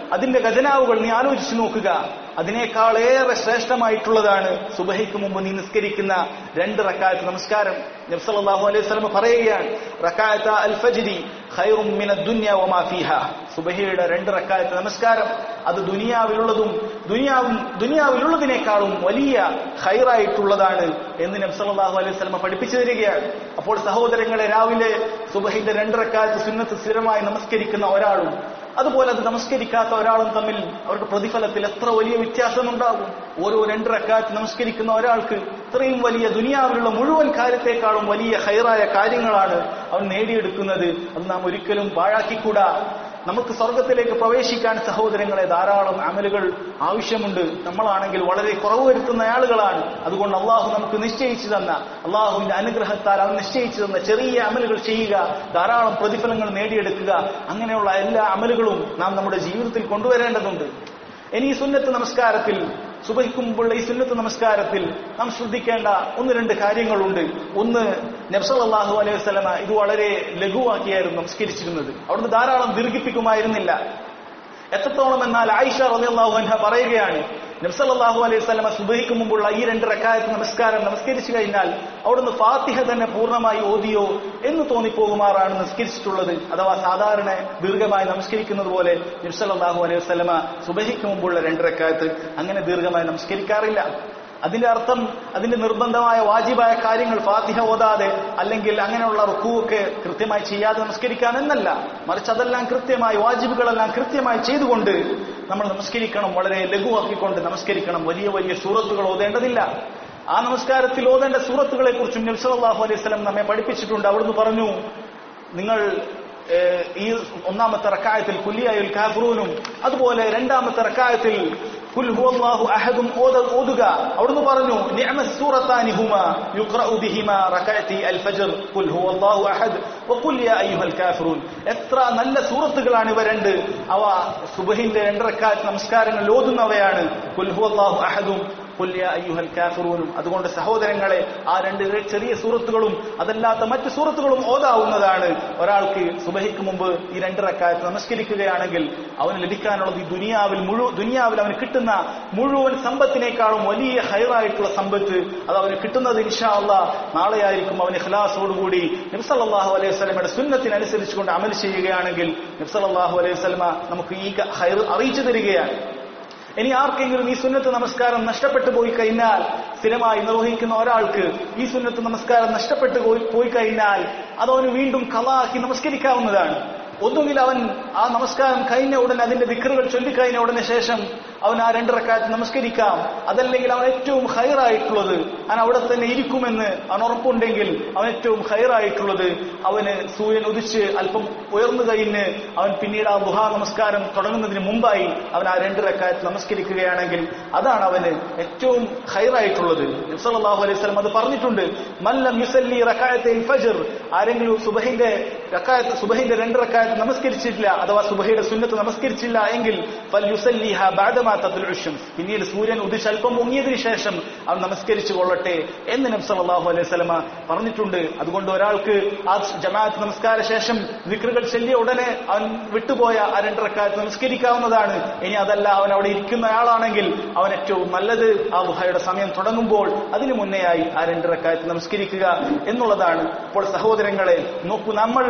Speaker 1: അതിന്റെ ഖജനാവുകൾ നീ ആലോചിച്ചു നോക്കുക അതിനേക്കാൾ ഏറെ ശ്രേഷ്ഠമായിട്ടുള്ളതാണ് സുബഹിക്ക് മുമ്പ് നീ നിസ്കരിക്കുന്ന രണ്ട് റക്കായത്ത് നമസ്കാരം നബ്സല്ലാഹു അലൈഹി സ്വലം പറയുകയാണ് റക്കായത്ത അൽ ഫജ്രി ഖൈറും മിന ദുനിയ വമാ ഫീഹ സുബഹിയുടെ രണ്ട് റക്കായത്ത് നമസ്കാരം അത് ദുനിയാവിലുള്ളതും ദുനിയാവും ദുനിയാവിലുള്ളതിനേക്കാളും വലിയ ഖൈറായിട്ടുള്ളതാണ് എന്ന് നബ്സല്ലാഹു അലൈഹി സ്വലമ പഠിപ്പിച്ചു തരികയാണ് അപ്പോൾ സഹോദരങ്ങളെ രാവിലെ സുബഹിന്റെ രണ്ട് റക്കായത്ത് സുന്നത്ത് സ്ഥിരമായി നമസ്കരിക്കുന്ന ഒരാളും അതുപോലെ അത് നമസ്കരിക്കാത്ത ഒരാളും തമ്മിൽ അവരുടെ പ്രതിഫലത്തിൽ എത്ര വലിയ വ്യത്യാസമുണ്ടാകും ഓരോ രണ്ട് റക്കാത്ത് നമസ്കരിക്കുന്ന ഒരാൾക്ക് ഇത്രയും വലിയ ദുനിയാവിലുള്ള മുഴുവൻ കാര്യത്തെക്കാളും വലിയ ഹൈറായ കാര്യങ്ങളാണ് അവൻ നേടിയെടുക്കുന്നത് അത് നാം ഒരിക്കലും പാഴാക്കിക്കൂടാ നമുക്ക് സ്വർഗത്തിലേക്ക് പ്രവേശിക്കാൻ സഹോദരങ്ങളെ ധാരാളം അമലുകൾ ആവശ്യമുണ്ട് നമ്മളാണെങ്കിൽ വളരെ കുറവ് വരുത്തുന്ന ആളുകളാണ് അതുകൊണ്ട് അള്ളാഹു നമുക്ക് നിശ്ചയിച്ചു തന്ന അള്ളാഹുവിന്റെ അനുഗ്രഹത്താൽ അവൻ നിശ്ചയിച്ചു തന്ന ചെറിയ അമലുകൾ ചെയ്യുക ധാരാളം പ്രതിഫലങ്ങൾ നേടിയെടുക്കുക അങ്ങനെയുള്ള എല്ലാ അമലുകളും നാം നമ്മുടെ ജീവിതത്തിൽ കൊണ്ടുവരേണ്ടതുണ്ട് ഇനി ഈ സുന്നത്ത് നമസ്കാരത്തിൽ സുബഹിക്കുമ്പോഴുള്ള ഈ സുന്നത്ത് നമസ്കാരത്തിൽ നാം ശ്രദ്ധിക്കേണ്ട ഒന്ന് രണ്ട് കാര്യങ്ങളുണ്ട് ഒന്ന് നബ്സല്ലാഹു അലൈഹി വസ്ലമ ഇത് വളരെ ലഘുവാക്കിയായിരുന്നു നമസ്കരിച്ചിരുന്നത് അവിടുന്ന് ധാരാളം ദീർഘിപ്പിക്കുമായിരുന്നില്ല എത്രത്തോളം എന്നാൽ ആയിഷ റളിയല്ലാഹു അൻഹ പറയുകയാണ് നബ്സല്ലാഹു അലൈഹി സ്വലമ സുബഹിക്ക് മുമ്പുള്ള ഈ രണ്ട് റക്കായത്ത് നമസ്കാരം നമസ്കരിച്ചു കഴിഞ്ഞാൽ അവിടുന്ന് ഫാത്തിഹ തന്നെ പൂർണ്ണമായി ഓതിയോ എന്ന് തോന്നിപ്പോകുമാറാണ് നിസ്കരിച്ചിട്ടുള്ളത് അഥവാ സാധാരണ ദീർഘമായി നമസ്കരിക്കുന്നത് പോലെ നബ്സല്ലാഹു അലൈഹി വസ്ലമ സുബഹിക്ക് മുമ്പുള്ള രണ്ട് റക്കായത്ത് അങ്ങനെ ദീർഘമായി നമസ്കരിക്കാറില്ല അതിന്റെ അർത്ഥം അതിന്റെ നിർബന്ധമായ വാജിബായ കാര്യങ്ങൾ ഫാത്തിഹ ഓതാതെ അല്ലെങ്കിൽ അങ്ങനെയുള്ള റുക്കുവൊക്കെ കൃത്യമായി ചെയ്യാതെ നമസ്കരിക്കാൻ എന്നല്ല മറിച്ച് അതെല്ലാം കൃത്യമായി വാജിബുകളെല്ലാം കൃത്യമായി ചെയ്തുകൊണ്ട് നമ്മൾ നമസ്കരിക്കണം വളരെ ലഘുവാക്കിക്കൊണ്ട് നമസ്കരിക്കണം വലിയ വലിയ സൂറത്തുകൾ ഓതേണ്ടതില്ല ആ നമസ്കാരത്തിൽ ഓതേണ്ട സൂറത്തുകളെ കുറിച്ചും നബ്സലാഹു അലൈഹി സ്വലം നമ്മെ പഠിപ്പിച്ചിട്ടുണ്ട് അവിടുന്ന് പറഞ്ഞു നിങ്ങൾ ഏഹ്, ഈ ഒന്നാമത്തെ റക്കായത്തിൽ കുല്ലിയായുൽ കാഫറൂനും അതുപോലെ രണ്ടാമത്തെ റക്കായത്തിൽ കുൽ ഹുവല്ലാഹു അഹദും ഓത ഓതുക അവിടുന്ന് പറഞ്ഞു നിഅമ സൂറത്താനി ഹുമ യുഖ്റഉ ബിഹിമ റകഅതി അൽ ഫജ്ർ കുൽ ഹുവല്ലാഹു അഹദ് വഖുൽ യാ അയ്യുഹൽ കാഫിറൂൻ എത്ര നല്ല സൂറത്തുകളാണ് ഇവ രണ്ട് അവ സുബഹിന്റെ രണ്ട് റക്കാത്ത് നമസ്കാരങ്ങളിൽ ഓതുന്നവയാണ് കുൽ ഹുവല്ലാഹു അഹദും ഖുൽ യാ അയ്യുഹൽ കാഫിറൂനും അതുകൊണ്ട് സഹോദരങ്ങളെ ആ രണ്ട് ചെറിയ സൂറത്തുകളും അതല്ലാത്ത മറ്റു സൂറത്തുകളും ഓതാവുന്നതാണ് ഒരാൾക്ക് സുബഹിക്ക് മുമ്പ് ഈ രണ്ട് റക്കായത്ത് നമസ്കരിക്കുകയാണെങ്കിൽ അവന് ലഭിക്കാനുള്ളത് ഈ ദുനിയാവിൽ മുഴുവൻ ദുനിയാവിൽ അവന് കിട്ടുന്ന മുഴുവൻ സമ്പത്തിനേക്കാളും വലിയ ഹൈറായിട്ടുള്ള സമ്പത്ത് അത് അവന് കിട്ടുന്നത് ഇൻഷാ അള്ളാ നാളെയായിരിക്കും അവന് ഖലാസോടുകൂടി നബ്സല്ലാഹു അലൈഹി സ്വലമയുടെ സുന്നത്തിനനുസരിച്ചുകൊണ്ട് അമൽ ചെയ്യുകയാണെങ്കിൽ നബ്സല്ലാഹു അലൈഹി സ്വലമ നമുക്ക് ഈ ഹൈർ അറിയിച്ചു തരികയാണ് ഇനി ആർക്കെങ്കിലും ഈ സുന്നത്ത് നമസ്കാരം നഷ്ടപ്പെട്ടു പോയി കഴിഞ്ഞാൽ സ്ഥിരമായി നിർവഹിക്കുന്ന ഒരാൾക്ക് ഈ സുന്നത്ത് നമസ്കാരം നഷ്ടപ്പെട്ടു പോയി പോയി കഴിഞ്ഞാൽ അതവന് വീണ്ടും കലാക്കി നമസ്കരിക്കാവുന്നതാണ് ഒന്നുകിൽ അവൻ ആ നമസ്കാരം കഴിഞ്ഞ ഉടനെ അതിന്റെ വിക്രുകൾ ചൊല്ലിക്കഴിഞ്ഞ ഉടനെ ശേഷം അവൻ ആ രണ്ട് റക്കാത്ത് നമസ്കരിക്കാം അതല്ലെങ്കിൽ അവൻ ഏറ്റവും ഹൈറായിട്ടുള്ളത് അവൻ അവിടെ തന്നെ ഇരിക്കുമെന്ന് അവൻ ഉറപ്പുണ്ടെങ്കിൽ അവൻ ഏറ്റവും ഹൈറായിട്ടുള്ളത് അവന് സൂര്യൻ ഉദിച്ച് അല്പം ഉയർന്നു കഴിഞ്ഞ് അവൻ പിന്നീട് ആ ദുഹാ നമസ്കാരം തുടങ്ങുന്നതിന് മുമ്പായി അവൻ ആ രണ്ട് റക്കാത്ത് നമസ്കരിക്കുകയാണെങ്കിൽ അതാണ് അവന് ഏറ്റവും ഹൈറായിട്ടുള്ളത് നബ്സല്ലാഹു അലൈഹി സ്വലം അത് പറഞ്ഞിട്ടുണ്ട് മല്ലം യുസല്ലി റക്കായത്തെ ഫജർ ആരെങ്കിലും സുബഹിന്റെ റക്കായത്ത് സുബഹിന്റെ രണ്ട് റക്കായത്ത് നമസ്കരിച്ചിട്ടില്ല അഥവാ സുബഹിയുടെ സുന്നത്ത് നമസ്കരിച്ചില്ല എങ്കിൽ ഫൽ യുസല്ലിഹ ബഅദമാ തത്ലുഉ ശംസ് പിന്നീട് സൂര്യൻ ഉദിച്ച് അല്പം മുങ്ങിയതിനു ശേഷം അവൻ നമസ്കരിച്ചു കൊള്ളട്ടെ എന്ന് നബി സല്ലല്ലാഹു അലൈഹി വസല്ലമ പറഞ്ഞിട്ടുണ്ട് അതുകൊണ്ട് ഒരാൾക്ക് ആ ജമാഅത്ത് നമസ്കാര ശേഷം വിക്രുകൾ ചെല്ലിയ ഉടനെ അവൻ വിട്ടുപോയ ആ രണ്ട് റക്കായത്ത് നമസ്കരിക്കാവുന്നതാണ് ഇനി അതല്ല അവൻ അവിടെ ഇരിക്കുന്ന ആളാണെങ്കിൽ അവൻ ഏറ്റവും നല്ലത് ആ ഗുഹയുടെ സമയം തുടങ്ങുമ്പോൾ അതിനു മുന്നെയായി ആ രണ്ട് റക്കായത്ത് നമസ്കരിക്കുക എന്നുള്ളതാണ് അപ്പോൾ സഹോദരങ്ങളെ നോക്കൂ നമ്മൾ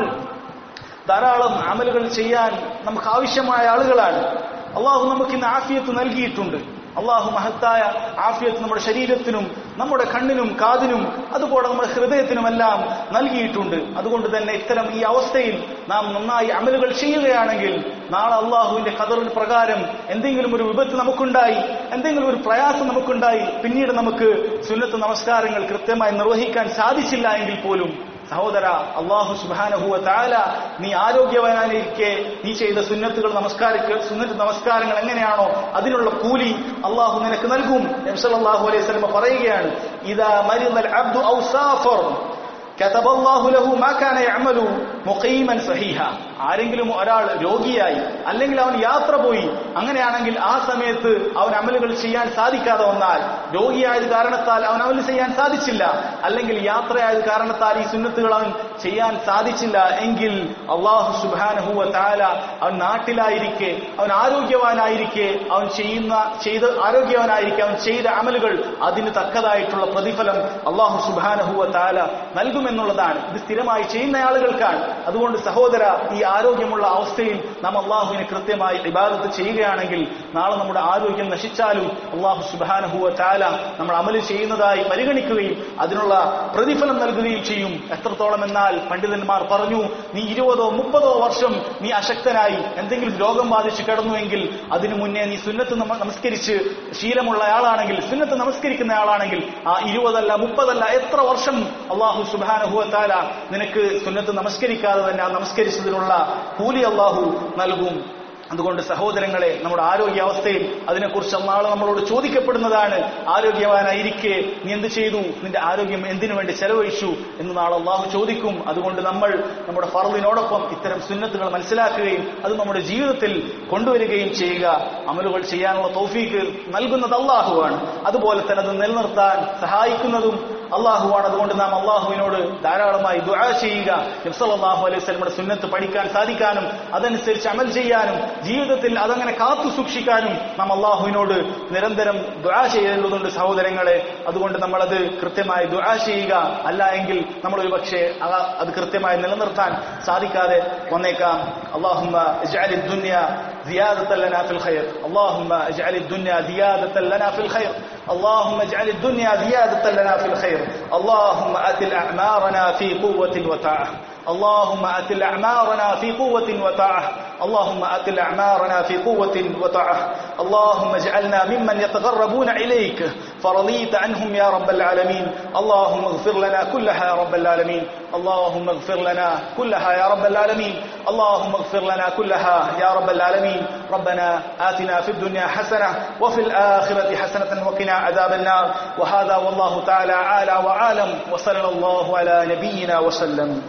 Speaker 1: ധാരാളം അമലുകൾ ചെയ്യാൻ നമുക്ക് ആവശ്യമായ ആളുകളാണ് അള്ളാഹു നമുക്ക് ഇന്ന് ആഫിയത്ത് നൽകിയിട്ടുണ്ട് അള്ളാഹു മഹത്തായ ആഫിയത്ത് നമ്മുടെ ശരീരത്തിനും നമ്മുടെ കണ്ണിനും കാതിനും അതുപോലെ നമ്മുടെ ഹൃദയത്തിനുമെല്ലാം നൽകിയിട്ടുണ്ട് അതുകൊണ്ട് തന്നെ ഇത്തരം ഈ അവസ്ഥയിൽ നാം നന്നായി അമലുകൾ ചെയ്യുകയാണെങ്കിൽ നാളെ അള്ളാഹുവിന്റെ കതറിന് പ്രകാരം എന്തെങ്കിലും ഒരു വിപത്ത് നമുക്കുണ്ടായി എന്തെങ്കിലും ഒരു പ്രയാസം നമുക്കുണ്ടായി പിന്നീട് നമുക്ക് സുന്നത്ത് നമസ്കാരങ്ങൾ കൃത്യമായി നിർവഹിക്കാൻ സാധിച്ചില്ല എങ്കിൽ പോലും സഹോദര അള്ളാഹു സുബാനഹുവ താല നീ ആരോഗ്യവാനായിരിക്കെ നീ ചെയ്ത സുന്നത്തുകൾ നമസ്കാരിക്ക സുന്നത്ത് നമസ്കാരങ്ങൾ എങ്ങനെയാണോ അതിനുള്ള കൂലി അള്ളാഹു നിനക്ക് നൽകും നബ്സല്ലാഹു അലൈഹി സ്വലമ പറയുകയാണ് ഇതാ മരിദൽ അബ്ദു ഔ സാഫർ كتب الله له ما كان يعمل മുഖീമൻ സഹീഹ ആരെങ്കിലും ഒരാൾ രോഗിയായി അല്ലെങ്കിൽ അവൻ യാത്ര പോയി അങ്ങനെയാണെങ്കിൽ ആ സമയത്ത് അവൻ അമലുകൾ ചെയ്യാൻ സാധിക്കാതെ വന്നാൽ രോഗിയായത് കാരണത്താൽ അവൻ അമൽ ചെയ്യാൻ സാധിച്ചില്ല അല്ലെങ്കിൽ യാത്രയായത് കാരണത്താൽ ഈ സുന്നത്തുകൾ അവൻ ചെയ്യാൻ സാധിച്ചില്ല എങ്കിൽ അള്ളാഹു സുബാനഹുവ താല അവൻ നാട്ടിലായിരിക്കെ അവൻ ആരോഗ്യവാനായിരിക്കെ അവൻ ചെയ്യുന്ന ചെയ്ത് ആരോഗ്യവാനായിരിക്കെ അവൻ ചെയ്ത അമലുകൾ അതിന് തക്കതായിട്ടുള്ള പ്രതിഫലം അള്ളാഹു സുബാനഹുവ താല നൽകുമെന്നുള്ളതാണ് ഇത് സ്ഥിരമായി ചെയ്യുന്ന ആളുകൾക്കാണ് അതുകൊണ്ട് സഹോദര ഈ ആരോഗ്യമുള്ള അവസ്ഥയിൽ നാം അള്ളാഹുവിനെ കൃത്യമായി ഇബാദത്ത് ചെയ്യുകയാണെങ്കിൽ നാളെ നമ്മുടെ ആരോഗ്യം നശിച്ചാലും അള്ളാഹു സുബാനഹുവ താല നമ്മൾ അമല് ചെയ്യുന്നതായി പരിഗണിക്കുകയും അതിനുള്ള പ്രതിഫലം നൽകുകയും ചെയ്യും എത്രത്തോളം എന്നാൽ പണ്ഡിതന്മാർ പറഞ്ഞു നീ ഇരുപതോ മുപ്പതോ വർഷം നീ അശക്തനായി എന്തെങ്കിലും രോഗം ബാധിച്ച് കിടന്നുവെങ്കിൽ അതിനു മുന്നേ നീ സുന്നത്ത് നമ- നമസ്കരിച്ച് ശീലമുള്ള ആളാണെങ്കിൽ സുന്നത്ത് നമസ്കരിക്കുന്ന ആളാണെങ്കിൽ ആ ഇരുപതല്ല മുപ്പതല്ല എത്ര വർഷം അള്ളാഹു സുബാനഹുവത്താല നിനക്ക് സുന്നത്ത് നമസ്കരിക്കാതെ തന്നെ ആ നമസ്കരിച്ചതിനുള്ള കൂലി അള്ളാഹു നൽകും അതുകൊണ്ട് സഹോദരങ്ങളെ നമ്മുടെ ആരോഗ്യാവസ്ഥയിൽ അതിനെക്കുറിച്ച് നാളെ നമ്മളോട് ചോദിക്കപ്പെടുന്നതാണ് ആരോഗ്യവാനായിരിക്കെ നീ എന്ത് ചെയ്തു നിന്റെ ആരോഗ്യം എന്തിനു വേണ്ടി ചെലവഴിച്ചു എന്ന് നാളെ അള്ളാഹു ചോദിക്കും അതുകൊണ്ട് നമ്മൾ നമ്മുടെ ഫറലിനോടൊപ്പം ഇത്തരം സുന്നത്തുകൾ മനസ്സിലാക്കുകയും അത് നമ്മുടെ ജീവിതത്തിൽ കൊണ്ടുവരികയും ചെയ്യുക അമലുകൾ ചെയ്യാനുള്ള തൗഫീക്ക് നൽകുന്നത് അള്ളാഹുവാണ് അതുപോലെ തന്നെ അത് നിലനിർത്താൻ സഹായിക്കുന്നതും അള്ളാഹുവാണ് അതുകൊണ്ട് നാം അള്ളാഹുവിനോട് ധാരാളമായി ദുആ ചെയ്യുക നബ്സല്ലാഹു അലൈഹി സ്വലമയുടെ സുന്നത്ത് പഠിക്കാൻ സാധിക്കാനും അതനുസരിച്ച് അമൽ ചെയ്യാനും ജീവിതത്തിൽ അതങ്ങനെ കാത്തു സൂക്ഷിക്കാനും നാം അള്ളാഹുവിനോട് നിരന്തരം ദുആ ചെയ്യേണ്ടതുണ്ട് സഹോദരങ്ങളെ അതുകൊണ്ട് നമ്മളത് കൃത്യമായി ദുആ ചെയ്യുക അല്ല എങ്കിൽ നമ്മൾ ഒരു പക്ഷേ അത് കൃത്യമായി നിലനിർത്താൻ സാധിക്കാതെ വന്നേക്കാം അള്ളാഹുമ്മ اجعل الدنيا زيادة لنا في الخير اللهم اجعل الدنيا زيادة لنا في الخير اللهم اجعل الدنيا زيادة لنا في الخير اللهم أتل أعمارنا في قوة وطاعة اللهم أتل أعمارنا في قوة وطاعة اللهم أتل أعمارنا في قوة وطاعة اللهم اجعلنا ممن يتغربون إليك فرضيت عنهم يا رب العالمين اللهم اغفر لنا كلها يا رب العالمين اللهم اغفر لنا كلها يا رب العالمين اللهم اغفر لنا كلها يا رب العالمين ربنا آتنا في الدنيا حسنة وفي الآخرة حسنة وقنا عذاب النار وهذا والله تعالى أعلى وعالم وصلى الله على نبينا وسلم